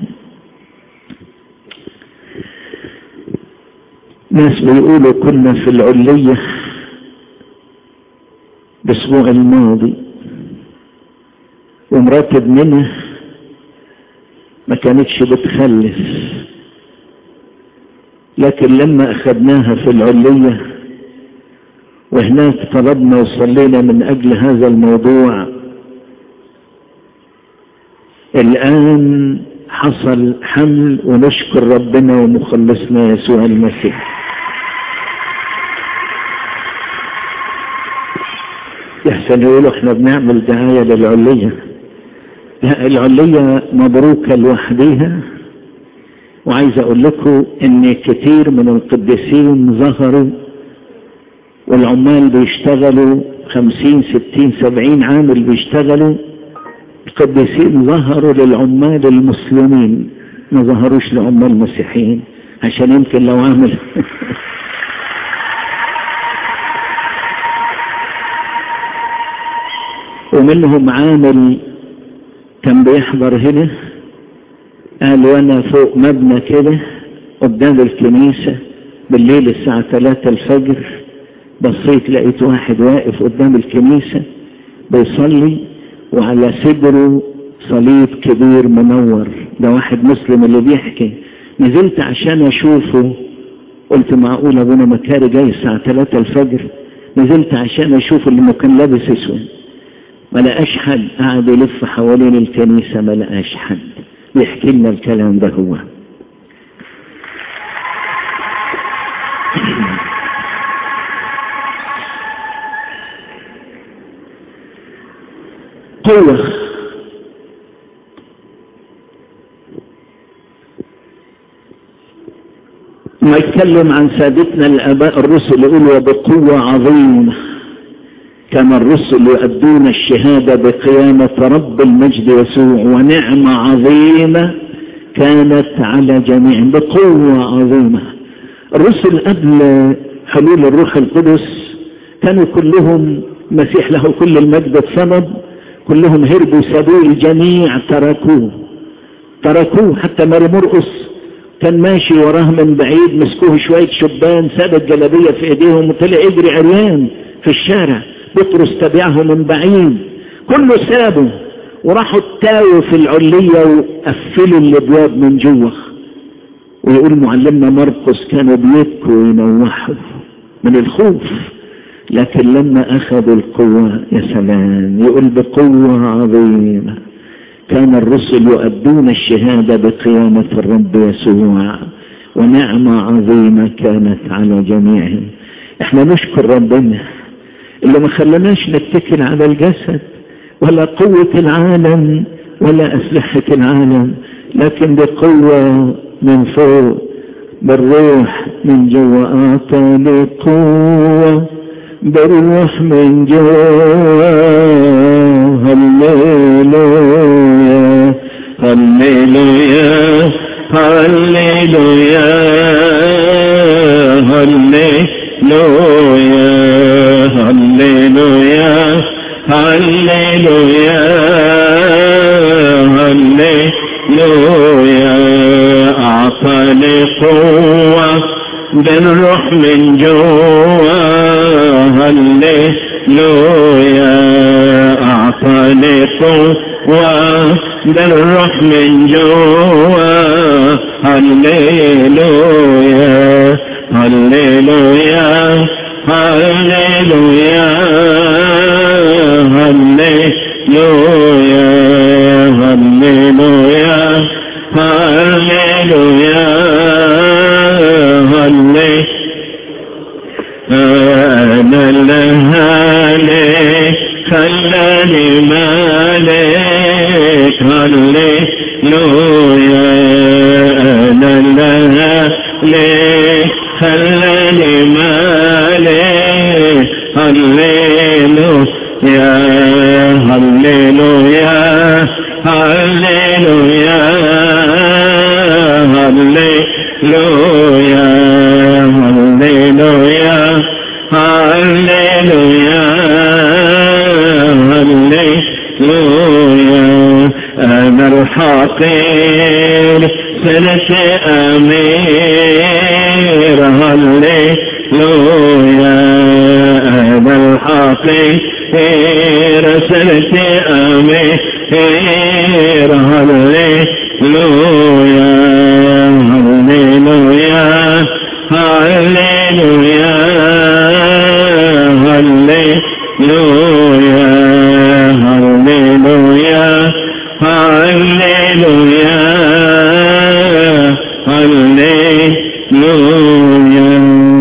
ناس بيقولوا كنا في العلية الاسبوع الماضي ومراتب منه ما كانتش بتخلف لكن لما أخذناها في العلية وهناك طلبنا وصلينا من أجل هذا الموضوع الآن حصل حمل ونشكر ربنا ومخلصنا يسوع المسيح يحسن يقولوا احنا بنعمل دعاية للعلية لا العلية مبروكة لوحديها وعايز اقول لكم ان كتير من القديسين ظهروا والعمال بيشتغلوا خمسين ستين سبعين عامل بيشتغلوا القديسين ظهروا للعمال المسلمين ما ظهروش لعمال مسيحيين عشان يمكن لو عامل ومنهم عامل كان بيحضر هنا قال وانا فوق مبنى كده قدام الكنيسة بالليل الساعة 3 الفجر بصيت لقيت واحد واقف قدام الكنيسة بيصلي وعلى صدره صليب كبير منور ده واحد مسلم اللي بيحكي نزلت عشان اشوفه قلت معقول ابونا مكاري جاي الساعة 3 الفجر نزلت عشان اشوف اللي كان لابس اسود ما لقاش حد قاعد يلف حوالين الكنيسة ما لقاش حد بيحكي لنا الكلام ده هو قوة ما يتكلم عن سادتنا الآباء الرسل يقول وبقوة عظيمة كما الرسل يؤدون الشهادة بقيامة رب المجد يسوع ونعمة عظيمة كانت على جميع بقوة عظيمة الرسل قبل حلول الروح القدس كانوا كلهم مسيح له كل المجد اتصمد كلهم هربوا سابوه الجميع تركوه تركوه حتى ماري مرقس كان ماشي وراه من بعيد مسكوه شوية شبان ساب الجلابية في ايديهم وطلع يجري عريان في الشارع بطرس تبعه من بعيد كله سابه وراحوا التاووا في العلية وقفلوا الابواب من جوه ويقول معلمنا مرقس كانوا بيبكوا وينوحوا من الخوف لكن لما اخذوا القوة يا سلام يقول بقوة عظيمة كان الرسل يؤدون الشهادة بقيامة الرب يسوع ونعمة عظيمة كانت على جميعهم احنا نشكر ربنا اللي ما خلناش نتكل على الجسد ولا قوة العالم ولا أسلحة العالم لكن بقوة من فوق بالروح من جوا أعطاني قوة بالروح من جوا هللويا هللويا هللويا هللويا هللويا هللويا هللويا أعطاني قوة بالروح من جوا هللويا أعطاني قوة بالروح من جوا هللويا هللويا هللويا هللويا هللويا هللويا هللويا أنا لهالي خلاني مالك هللويا أنا لهالي خلاني مالك هللويا هللويا هللويا هللويا هللويا هللويا هللويا أنا الحقير سنة أمير هللويا أنا الحقير سنة أمير هللويا هللويا هللويا هللويا هللويا هللويا هللويا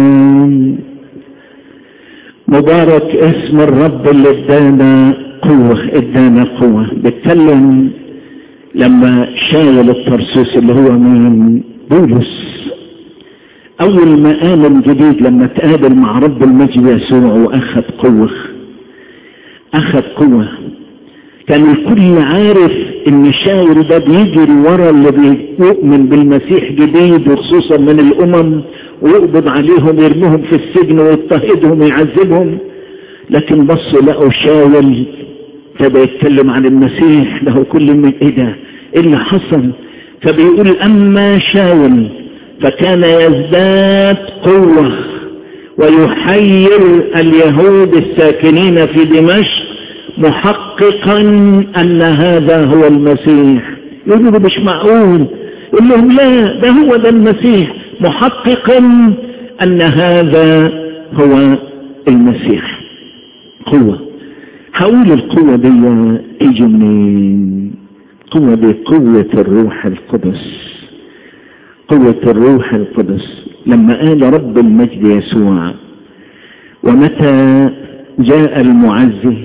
مبارك اسم الرب اللي ادانا قوة ادانا قوة بتكلم لما شاول الترسوس اللي هو من بولس اول ما امن جديد لما تقابل مع رب المجد يسوع واخذ قوة اخذ قوة كان الكل عارف ان شاول ده بيجري ورا اللي بيؤمن بالمسيح جديد وخصوصا من الامم ويقبض عليهم يرميهم في السجن ويضطهدهم ويعذبهم لكن بصوا لقوا شاول ابتدى يتكلم عن المسيح له كل من ايه ده ايه اللي حصل فبيقول اما شاول فكان يزداد قوة ويحير اليهود الساكنين في دمشق محققا ان هذا هو المسيح يقولوا ده مش معقول يقول لهم لا ده هو ده المسيح محققا ان هذا هو المسيح قوة هقول القوة دي تيجي منين قوة دي قوة الروح القدس قوة الروح القدس لما قال رب المجد يسوع ومتى جاء المعزي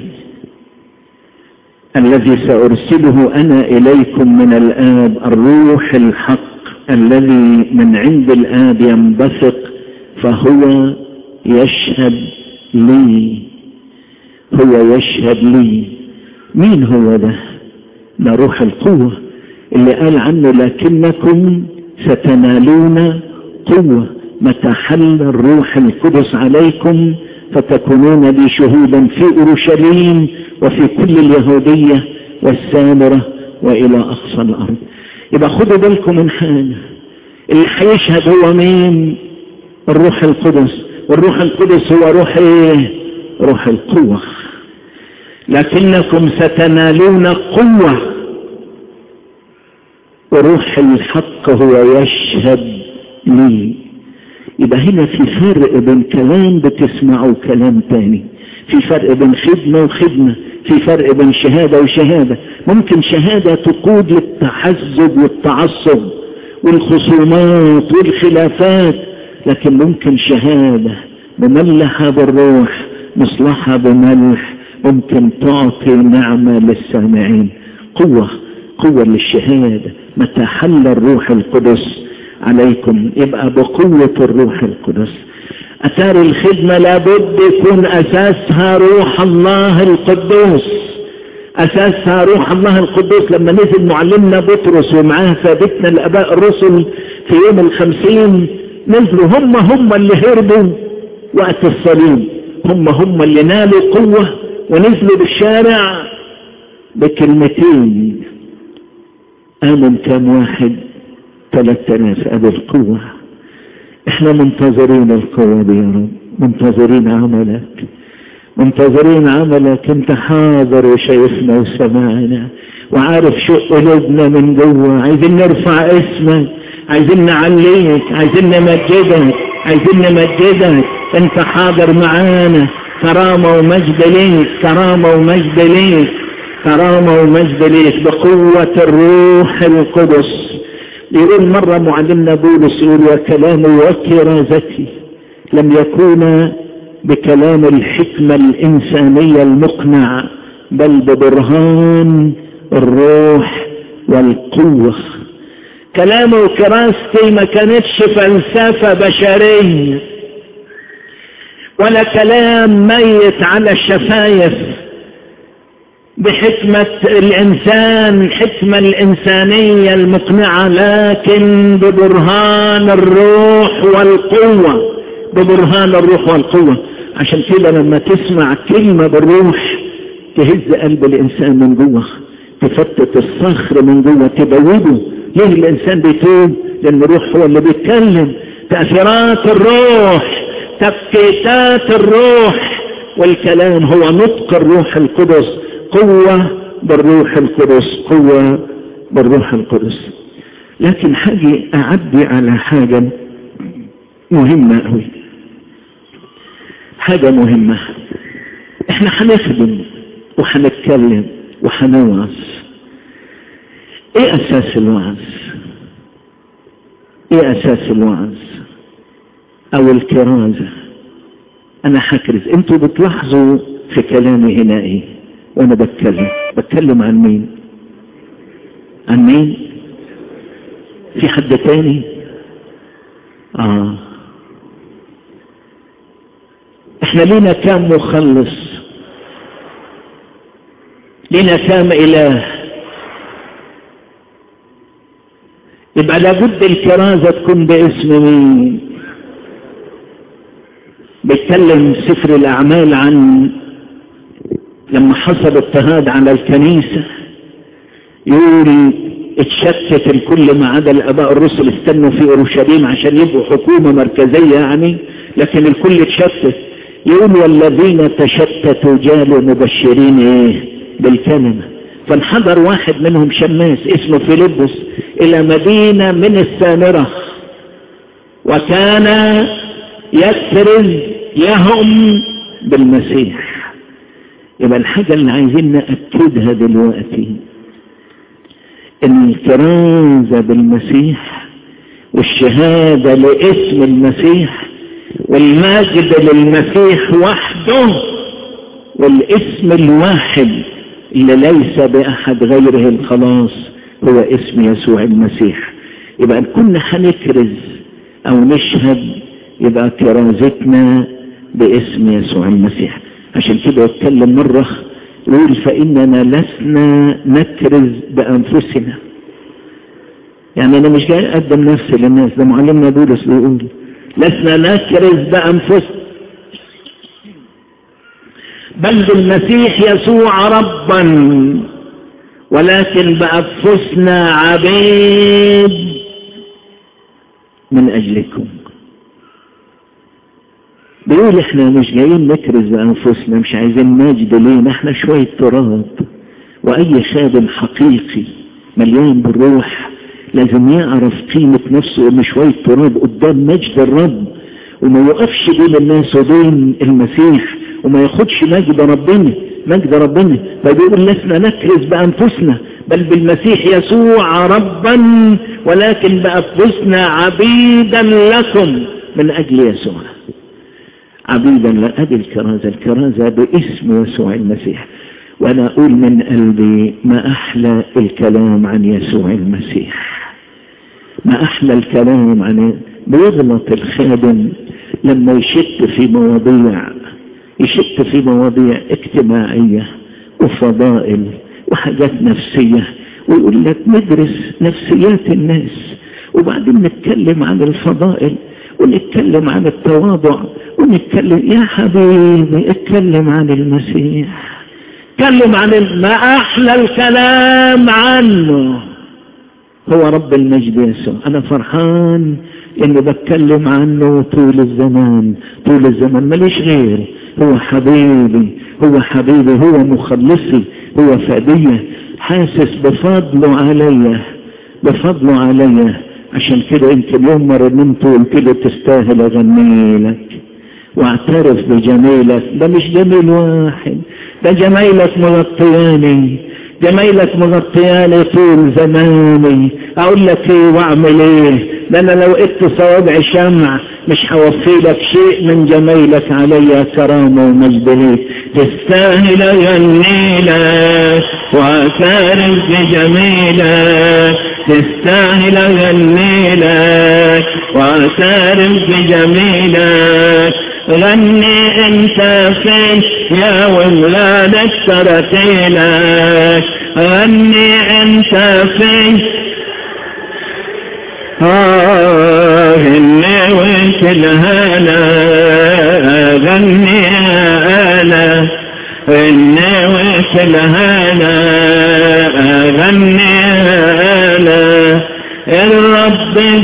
الذي سأرسله أنا إليكم من الآب الروح الحق الذي من عند الآب ينبثق فهو يشهد لي هو يشهد لي مين هو ده ده روح القوة اللي قال عنه لكنكم ستنالون قوة متى حل الروح القدس عليكم فتكونون لي شهودا في اورشليم وفي كل اليهودية والسامرة والى اقصى الارض يبقى خدوا بالكم من حاجة اللي هيشهد هو مين الروح القدس والروح القدس هو روح ايه روح القوة لكنكم ستنالون قوة وروح الحق هو يشهد لي يبقى هنا في فرق بين كلام بتسمعه وكلام تاني في فرق بين خدمة وخدمة في فرق بين شهادة وشهادة ممكن شهادة تقود للتحزب والتعصب والخصومات والخلافات لكن ممكن شهادة مملحة بالروح مصلحة بملح ممكن تعطي نعمة للسامعين قوة قوة للشهادة متى حل الروح القدس عليكم يبقى بقوة الروح القدس أثار الخدمة لابد يكون أساسها روح الله القدوس أساسها روح الله القدوس لما نزل معلمنا بطرس ومعاه ثابتنا الأباء الرسل في يوم الخمسين نزلوا هم هم اللي هربوا وقت الصليب هم هم اللي نالوا قوة ونزلوا بالشارع بكلمتين آمن كم واحد ثلاثة ناس أبي القوة احنا منتظرين القوة دي يا رب منتظرين عملك منتظرين عملك انت حاضر وشايفنا وسمعنا وعارف شو قلوبنا من جوه عايزين نرفع اسمك عايزين نعليك عايزين نمجدك عايزين نمجدك انت حاضر معانا كرامة ومجد ليك كرامة ومجد ليك كرامة ومجد ليك بقوة الروح القدس يقول مرة معلمنا بولس يقول وكلامي وكرازتي لم يكون بكلام الحكمة الإنسانية المقنع بل ببرهان الروح والقوة كلامه وكراستي ما كانتش فلسفة بشرية ولا كلام ميت على الشفايف بحكمة الإنسان الحكمة الإنسانية المقنعة لكن ببرهان الروح والقوة ببرهان الروح والقوة عشان كده لما تسمع كلمة بالروح تهز قلب الإنسان من جوه تفتت الصخر من جوه تبوده ليه الإنسان بيتوب لأن الروح هو اللي بيتكلم تأثيرات الروح تبكيتات الروح والكلام هو نطق الروح القدس قوة بالروح القدس قوة بالروح القدس لكن حاجة أعدي على حاجة مهمة أوي حاجة مهمة احنا هنخدم وهنتكلم وهنوعظ ايه اساس الوعظ ايه اساس الوعظ او الكرازة انا هكرز انتوا بتلاحظوا في كلامي هنا ايه وانا بتكلم بتكلم عن مين عن مين في حد تاني اه احنا لينا كام مخلص لينا كام اله يبقى لابد الكرازة تكون باسم مين بيتكلم سفر الاعمال عن لما حصل اضطهاد على الكنيسة يقول اتشتت الكل ما عدا الاباء الرسل استنوا في اورشليم عشان يبقوا حكومة مركزية يعني لكن الكل اتشتت يقول والذين تشتتوا جالوا مبشرين ايه بالكلمة فانحضر واحد منهم شماس اسمه فيلبس الى مدينة من السامرة وكان يكرز لهم بالمسيح يبقى الحاجة اللي عايزين نأكدها دلوقتي ان الكرازة بالمسيح والشهادة لاسم المسيح والماجد للمسيح وحده والاسم الواحد اللي ليس بأحد غيره الخلاص هو اسم يسوع المسيح يبقى إن كنا هنكرز أو نشهد يبقى كرازتنا باسم يسوع المسيح عشان كده اتكلم مرة يقول فإننا لسنا نكرز بأنفسنا يعني أنا مش جاي أقدم نفسي للناس ده معلمنا بولس بيقول لسنا نكرز بأنفسنا بل بالمسيح يسوع ربا ولكن بأنفسنا عبيد من أجلكم بيقول احنا مش جايين نكرز بأنفسنا مش عايزين مجد لينا احنا شوية تراب وأي خادم حقيقي مليان بالروح لازم يعرف قيمة نفسه انه شوية تراب قدام مجد الرب وما يقفش بين الناس وبين المسيح وما ياخدش مجد ربنا مجد ربنا فبيقول لسنا نكرز بأنفسنا بل بالمسيح يسوع ربا ولكن بأنفسنا عبيدا لكم من أجل يسوع عبيدا لأبي الكرازة الكرازة باسم يسوع المسيح وأنا أقول من قلبي ما أحلى الكلام عن يسوع المسيح ما أحلى الكلام عن بيغلط الخادم لما يشت في مواضيع يشت في مواضيع اجتماعية وفضائل وحاجات نفسية ويقول لك ندرس نفسيات الناس وبعدين نتكلم عن الفضائل ونتكلم عن التواضع ونتكلم يا حبيبي اتكلم عن المسيح اتكلم عن ما احلى الكلام عنه هو رب المجد يسوع انا فرحان اني بتكلم عنه طول الزمان طول الزمان ماليش غيره هو حبيبي هو حبيبي هو مخلصي هو فدية حاسس بفضله عليا بفضله عليا عشان كده انت اليوم ما رنمت وقلت له تستاهل اغني لك واعترف بجميلك ده مش جميل واحد ده جميلك مغطياني جميلك مغطياني طول زماني اقول لك ايه واعمل ايه ده انا لو قدت صوابع شمع مش هوفي لك شيء من جميلك علي كرامة ومجد ليك تستاهل اغني لك واعترف بجميلك تستاهل اغني لك واعترف بجميلك غني انت فين يا ولادك ترتيلك غني انت فين آه غني وانت الهنا غني انا غني وانت الهنا غني انا الرب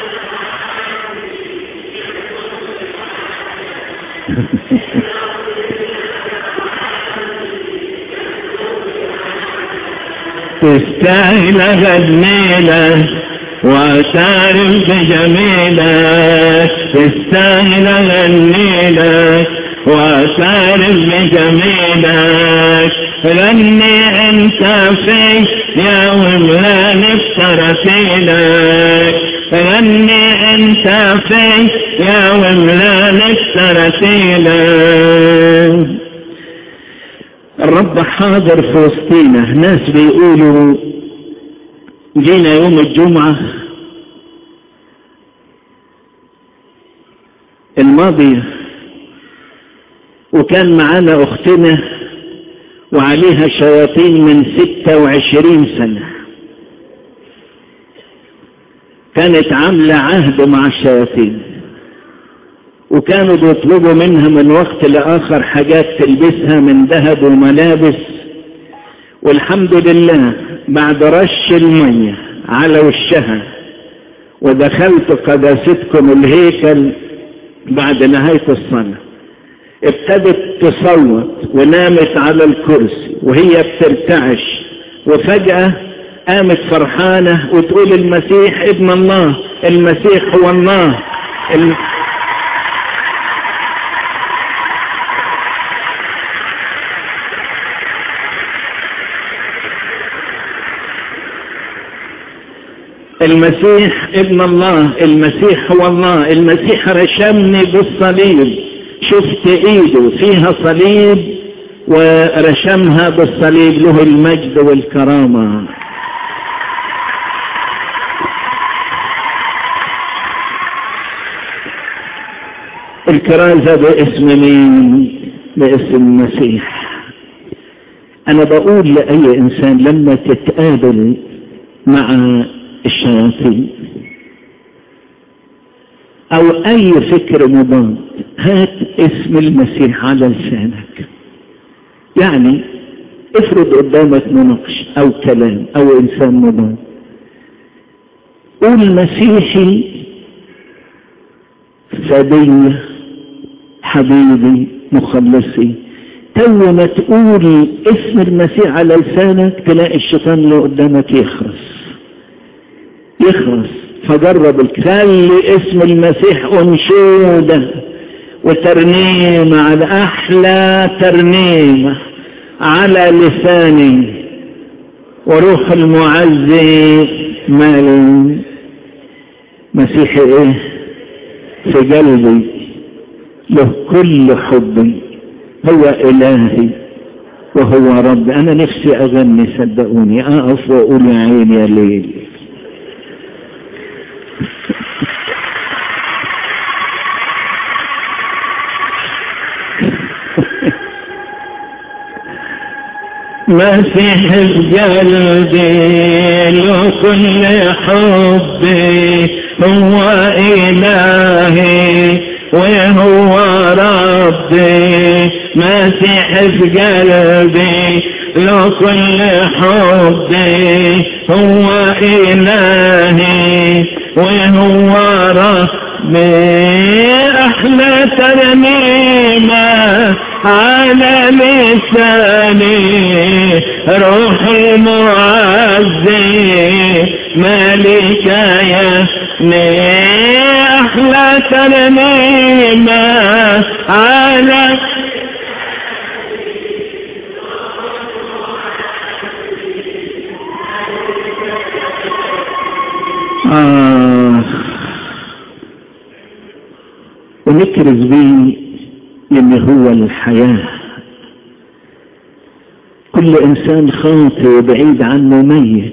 تستاهل غنيلة وتعرف بجميلك تستاهل غنيلك وتعرف بجميلك غني انت في يا ولان افترتيلك غني انت في يا ولان افترتيلك الرب حاضر في وسطينا ناس بيقولوا جينا يوم الجمعة الماضية وكان معانا أختنا وعليها شياطين من ستة وعشرين سنة كانت عاملة عهد مع الشياطين وكانوا بيطلبوا منها من وقت لآخر حاجات تلبسها من ذهب وملابس والحمد لله بعد رش المية على وشها ودخلت قداستكم الهيكل بعد نهاية الصلاة ابتدت تصوت ونامت على الكرسي وهي بترتعش وفجأة قامت فرحانة وتقول المسيح ابن الله المسيح هو الله الم... المسيح ابن الله المسيح هو الله المسيح رشمني بالصليب شفت ايده فيها صليب ورشمها بالصليب له المجد والكرامة الكرازة باسم مين باسم المسيح انا بقول لاي انسان لما تتقابل مع الشياطين او اي فكر مضاد هات اسم المسيح على لسانك يعني افرض قدامك مناقش او كلام او انسان مضاد قول مسيحي فدي حبيبي مخلصي تو ما تقول اسم المسيح على لسانك تلاقي الشيطان اللي قدامك يخرس يخرس فجرب خلي اسم المسيح انشوده وترنيمة على احلى ترنيمة على لساني وروح المعزي مال مسيحي ايه في قلبي له كل حبي هو إلهي وهو رب أنا نفسي أغني صدقوني أقف وأقول يا عيني يا ليل مسيح قلبي له كل حبي هو إلهي وهو ربي مسيح في قلبي لو كل حبي هو إلهي وهو ربي أحلى ترنيمة على لساني روح المعزي مالك يا أحلى ترنيمة على آه. ونكرز بيه ان هو الحياة كل انسان خاطئ وبعيد عنه ميت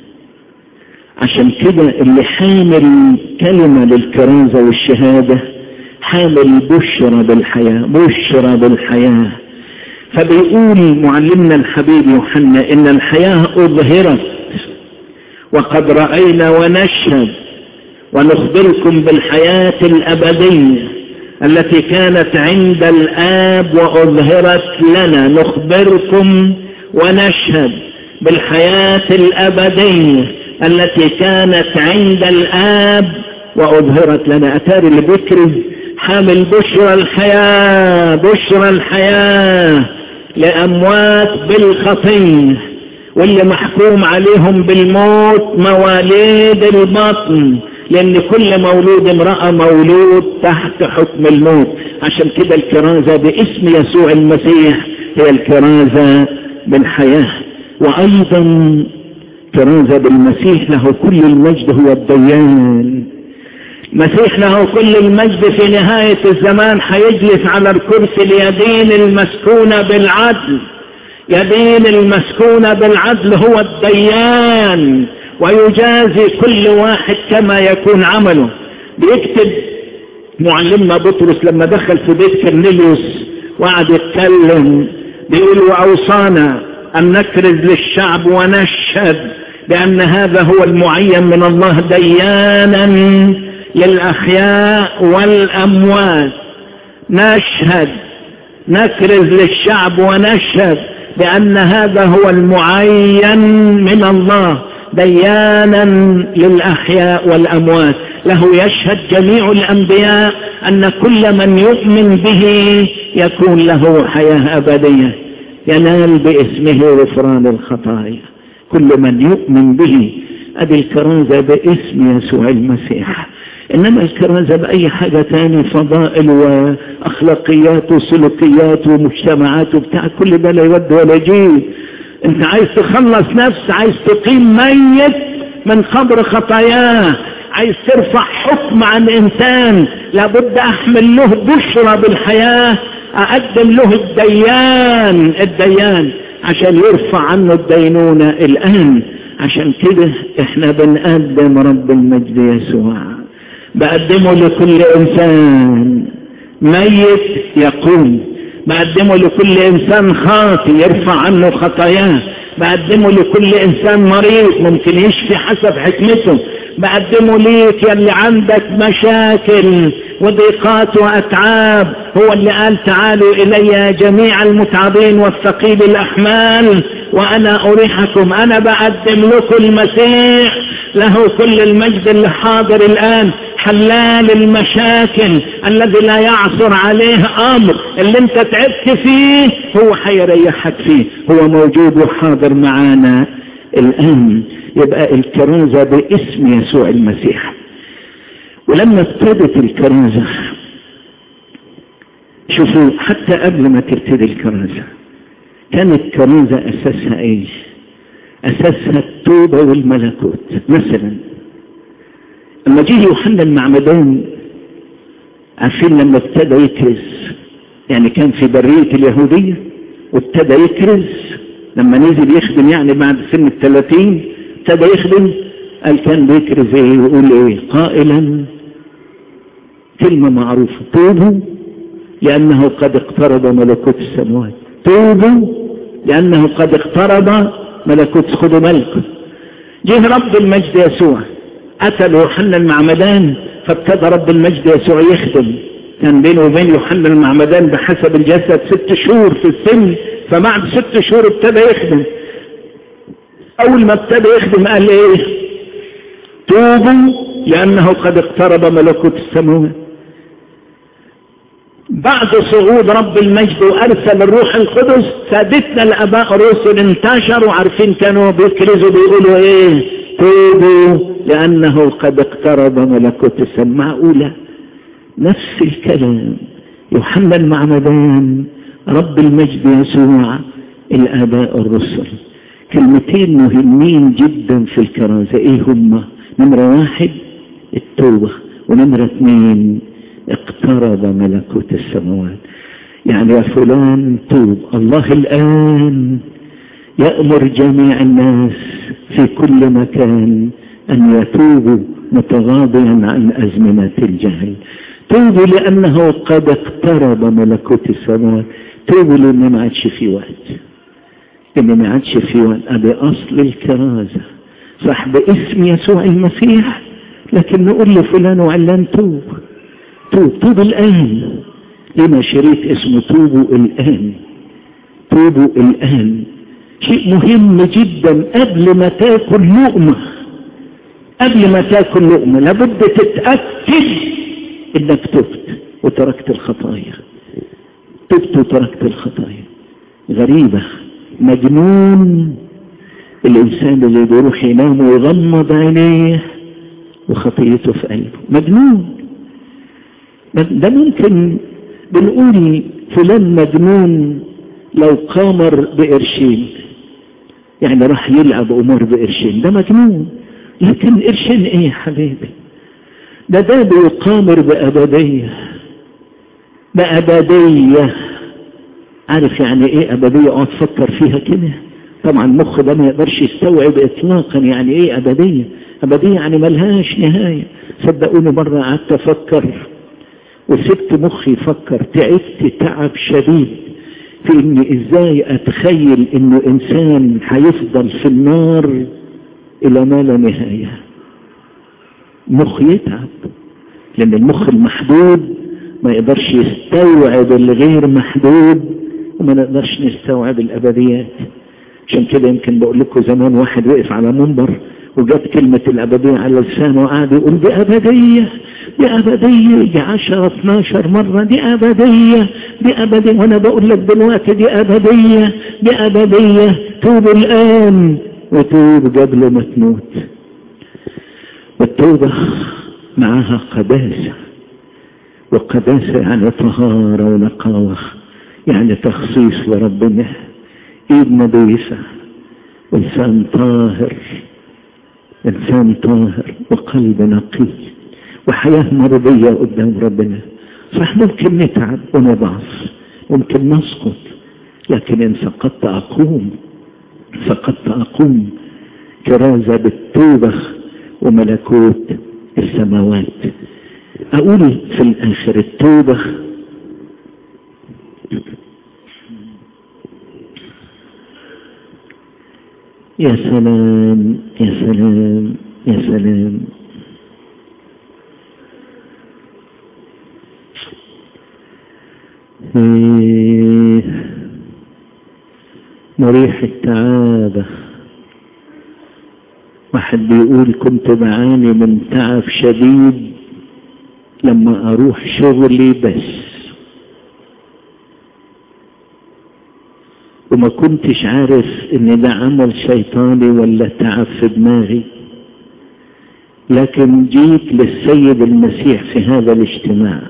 عشان كده اللي حامل كلمة للكرازة والشهادة حامل بشرى بالحياة بشرى بالحياة فبيقول معلمنا الحبيب يوحنا ان الحياة اظهرت وقد رأينا ونشهد ونخبركم بالحياة الأبدية التي كانت عند الآب وأظهرت لنا نخبركم ونشهد بالحياة الأبدية التي كانت عند الآب وأظهرت لنا أتاري اللي بيكرز حامل بشرى الحياة بشرى الحياة لأموات بالخطية واللي محكوم عليهم بالموت مواليد البطن لأن كل مولود امرأة مولود تحت حكم الموت عشان كده الكرازة باسم يسوع المسيح هي الكرازة بالحياة وأيضا كرازة بالمسيح له كل المجد هو الديان مسيح له كل المجد في نهاية الزمان حيجلس على الكرسي اليدين المسكونة بالعدل يدين المسكونة بالعدل هو الديان ويجازي كل واحد كما يكون عمله بيكتب معلمنا بطرس لما دخل في بيت كرنيليوس وقعد يتكلم بيقول وأوصانا أن نكرز للشعب ونشهد بأن هذا هو المعين من الله ديانا للأحياء والأموات نشهد نكرز للشعب ونشهد بأن هذا هو المعين من الله ديانا للأحياء والأموات له يشهد جميع الأنبياء أن كل من يؤمن به يكون له حياة أبدية ينال باسمه غفران الخطايا كل من يؤمن به أدي الكرازة باسم يسوع المسيح إنما الكرازة بأي حاجة تاني فضائل وأخلاقيات وسلوكيات ومجتمعات وبتاع كل ده لا يود ولا يجيب انت عايز تخلص نفس عايز تقيم ميت من قبر خطاياه عايز ترفع حكم عن انسان لابد احمل له بشرى بالحياة اقدم له الديان الديان عشان يرفع عنه الدينونة الان عشان كده احنا بنقدم رب المجد يسوع بقدمه لكل انسان ميت يقوم بقدمه لكل انسان خاطي يرفع عنه خطاياه بقدمه لكل انسان مريض ممكن يشفي حسب حكمته بقدمه ليك يا اللي عندك مشاكل وضيقات وأتعاب هو اللي قال تعالوا إلي جميع المتعبين والثقيل الأحمال وأنا أريحكم أنا بقدم لكم المسيح له كل المجد اللي حاضر الآن حلال المشاكل الذي لا يعثر عليه أمر اللي انت تعبت فيه هو حيريحك فيه هو موجود وحاضر معانا الآن يبقى الكرازة باسم يسوع المسيح ولما ابتدت الكرازة شوفوا حتى قبل ما تبتدي الكرازة كانت كرازة أساسها ايه أساسها التوبة والملكوت مثلا لما جه يوحنا المعمدان عارفين لما ابتدى يكرز يعني كان في برية اليهودية وابتدى يكرز لما نزل يخدم يعني بعد سن الثلاثين ابتدى يخدم قال كان بيكرز ايه ويقول ايه قائلا كلمة معروفة توبوا لأنه قد اقترب ملكوت السماوات توبوا لأنه قد اقترب ملكوت خذوا ملكه جه رب المجد يسوع قتل يوحنا المعمدان فابتدى رب المجد يسوع يخدم كان بينه وبين يوحنا المعمدان بحسب الجسد ست شهور في السن فبعد ست شهور ابتدى يخدم اول ما ابتدى يخدم قال ايه توبوا لانه قد اقترب ملكوت السماوات بعد صعود رب المجد وارسل الروح القدس سادتنا الاباء الرسل انتشروا عارفين كانوا بيكرزوا بيقولوا ايه توبوا لانه قد اقترب ملكوت السماء معقوله نفس الكلام يوحنا المعمدان رب المجد يسوع الآباء الرسل كلمتين مهمين جدا في الكرازة ايه هما نمرة واحد التوبة ونمرة اثنين اقترب ملكوت السماوات يعني يا فلان توب الله الآن يأمر جميع الناس في كل مكان أن يتوبوا متغاضيا عن أزمنة الجهل توبوا لأنه قد اقترب ملكوت السماوات توبوا لأن ما عادش في وقت إن ما عادش في وقت أبي أصل الكرازة صح باسم يسوع المسيح لكن نقول لفلان وعلان توب توب توب الآن لما شريط اسمه توبوا الآن توبوا الآن شيء مهم جدا قبل ما تاكل لقمة قبل ما تاكل لقمة لابد تتأكد انك تبت وتركت الخطايا تبت وتركت الخطايا غريبة مجنون الإنسان اللي بيروح ينام ويغمض عينيه وخطيته في قلبه مجنون ده ممكن بنقول فلان مجنون لو قامر بقرشين يعني راح يلعب أمور بقرشين ده مجنون لكن قرشين ايه يا حبيبي ده ده بيقامر بأبدية بأبدية عارف يعني ايه أبدية اقعد تفكر فيها كده طبعا المخ ده ما يقدرش يستوعب اطلاقا يعني ايه أبدية أبدية يعني ملهاش نهاية صدقوني مرة قعدت أفكر وسبت مخي يفكر تعبت تعب شديد في اني ازاي اتخيل انه انسان هيفضل في النار الى ما لا نهايه مخ يتعب لان المخ المحدود ما يقدرش يستوعب الغير محدود وما نقدرش نستوعب الابديات عشان كده يمكن بقول لكم زمان واحد وقف على منبر وجت كلمة الأبدية على لسانه وقعد يقول دي أبدية دي أبدية دي 10 12 مرة دي أبدية دي أبدية وأنا بقول لك دلوقتي دي أبدية دي أبدية توب الآن وتوب قبل ما تموت والتوبة معها قداسة وقداسة يعني طهارة ونقاوة يعني تخصيص لربنا ايد نظيفة انسان طاهر انسان طاهر وقلب نقي وحياة مرضية قدام ربنا صح ممكن نتعب ونضعف ممكن نسقط لكن ان سقطت اقوم سقطت اقوم كرازة بالتوبة وملكوت السماوات اقول في الاخر التوبة يا سلام يا سلام يا سلام مريح التعابة واحد بيقول كنت بعاني من تعب شديد لما اروح شغلي بس وما كنتش عارف ان ده عمل شيطاني ولا تعب في دماغي لكن جيت للسيد المسيح في هذا الاجتماع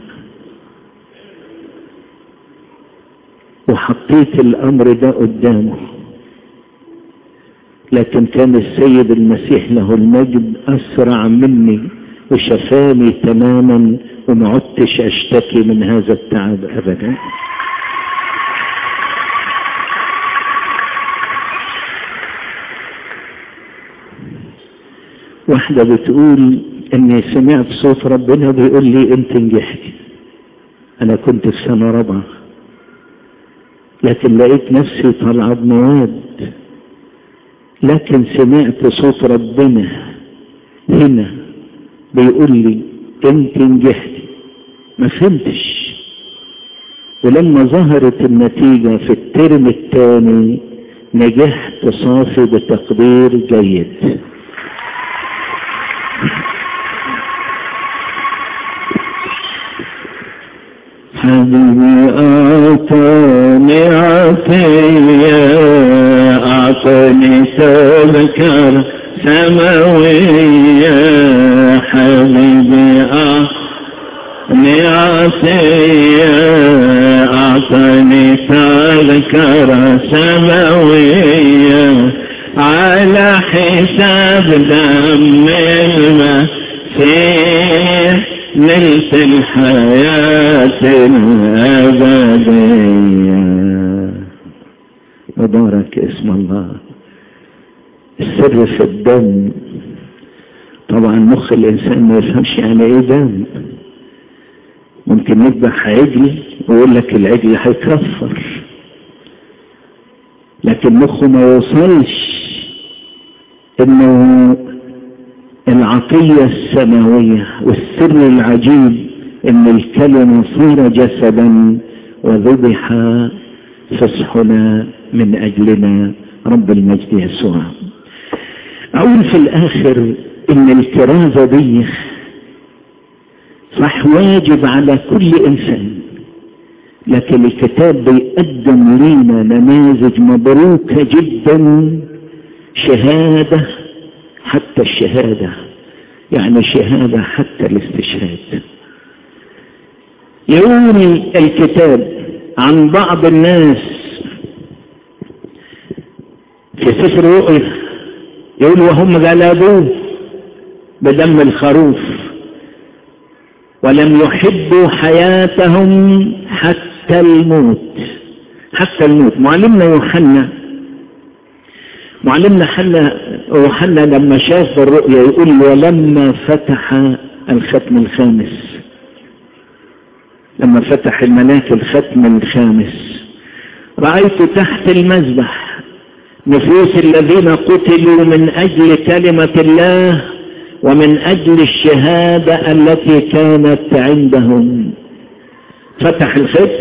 وحطيت الامر ده قدامه لكن كان السيد المسيح له المجد اسرع مني وشفاني تماما وما عدتش اشتكي من هذا التعب ابدا واحدة بتقول اني سمعت صوت ربنا بيقول لي انت نجحتي انا كنت في سنة رابعة لكن لقيت نفسي طالعة بمواد لكن سمعت صوت ربنا هنا بيقول لي انت نجحتي ما فهمتش ولما ظهرت النتيجة في الترم الثاني نجحت صافي بتقدير جيد حبيبي أعطاني عطية أعطاني تذكر سماوية حبيبي أعطاني عطية أعطاني تذكر سماوية على حساب دم المسيح نلت الحياة الأبدية مبارك اسم الله السر في الدم طبعا مخ الإنسان ما يفهمش يعني إيه دم ممكن يذبح عجل ويقول لك العجل هيكفر لكن مخه ما يوصلش انه العطية السماوية والسر العجيب ان الكلمة صار جسدا وذبح فصحنا من اجلنا رب المجد يسوع اقول في الاخر ان الكرازة دي صح واجب على كل انسان لكن الكتاب بيقدم لنا نماذج مبروكة جدا شهادة حتى الشهادة يعني شهادة حتى الاستشهاد يقول الكتاب عن بعض الناس في سفر رؤيا يقول وهم غلبوه بدم الخروف ولم يحبوا حياتهم حتى الموت حتى الموت معلمنا يوحنا معلمنا حنا يوحنا لما شاف الرؤيا يقول ولما فتح الختم الخامس لما فتح الملاك الختم الخامس رأيت تحت المذبح نفوس الذين قتلوا من أجل كلمة الله ومن أجل الشهادة التي كانت عندهم فتح الختم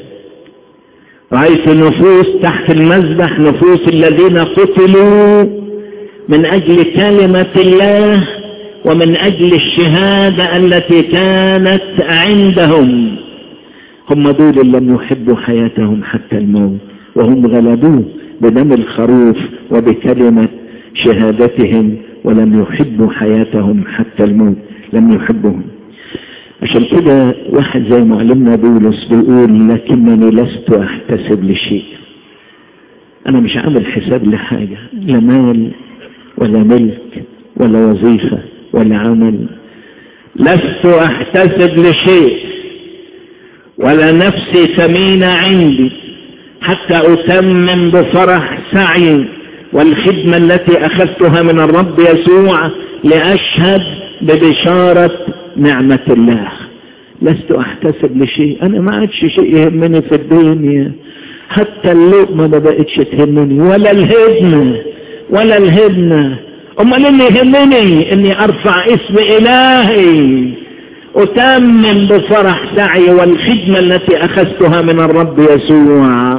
رأيت نفوس تحت المذبح نفوس الذين قتلوا من أجل كلمة الله ومن أجل الشهادة التي كانت عندهم هم دول اللي لم يحبوا حياتهم حتى الموت وهم غلبوه بدم الخروف وبكلمة شهادتهم ولم يحبوا حياتهم حتى الموت لم يحبهم عشان كده واحد زي معلمنا بولس بيقول لكنني لست احتسب لشيء انا مش عامل حساب لحاجة لا مال ولا ملك ولا وظيفة ولا عمل لست احتسب لشيء ولا نفسي ثمينة عندي حتى اتمم بفرح سعي والخدمة التي اخذتها من الرب يسوع لاشهد ببشارة نعمة الله لست احتسب لشيء انا ما عادش شيء يهمني في الدنيا حتى اللقمة ما بقتش تهمني ولا الهدنة ولا الهدنة امال اللي يهمني اني ارفع اسم الهي أتمم بفرح سعي والخدمة التي أخذتها من الرب يسوع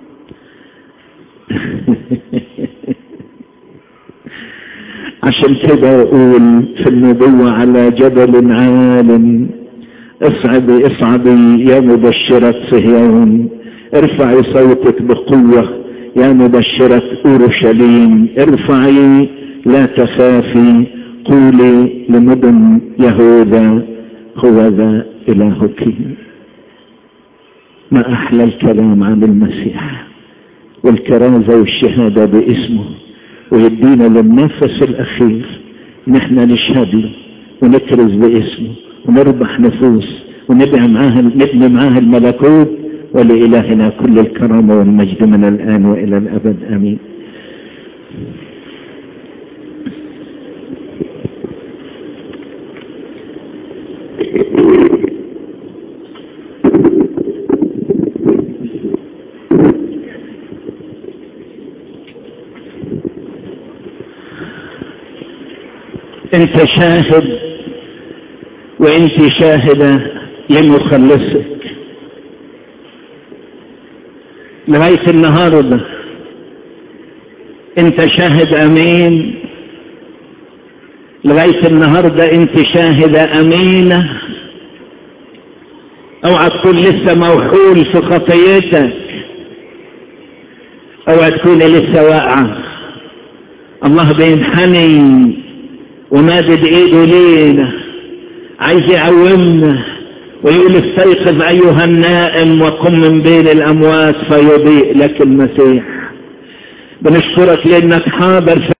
عشان كده أقول في النبوة على جبل عال اصعدي اصعدي يا مبشرة صهيون ارفعي صوتك بقوة يا مبشرة أورشليم ارفعي لا تخافي قولي لمدن يهوذا هو ذا إلهك ما أحلى الكلام عن المسيح والكرازة والشهادة باسمه ويدينا للنفس الأخير نحن نشهد له ونكرز باسمه ونربح نفوس ونبني معاه نبني معاه الملكوت ولإلهنا كل الكرامة والمجد من الآن وإلى الأبد آمين انت شاهد وانت شاهدة لمخلصك لغاية النهاردة انت شاهد امين لغاية النهاردة انت شاهدة امينة اوعى تكون لسه موحول في خطيتك اوعى تكون لسه واقعة الله بينحني ومادد ايده لينا عايز يعومنا ويقول استيقظ ايها النائم وقم من بين الاموات فيضيء لك المسيح بنشكرك لانك حاضر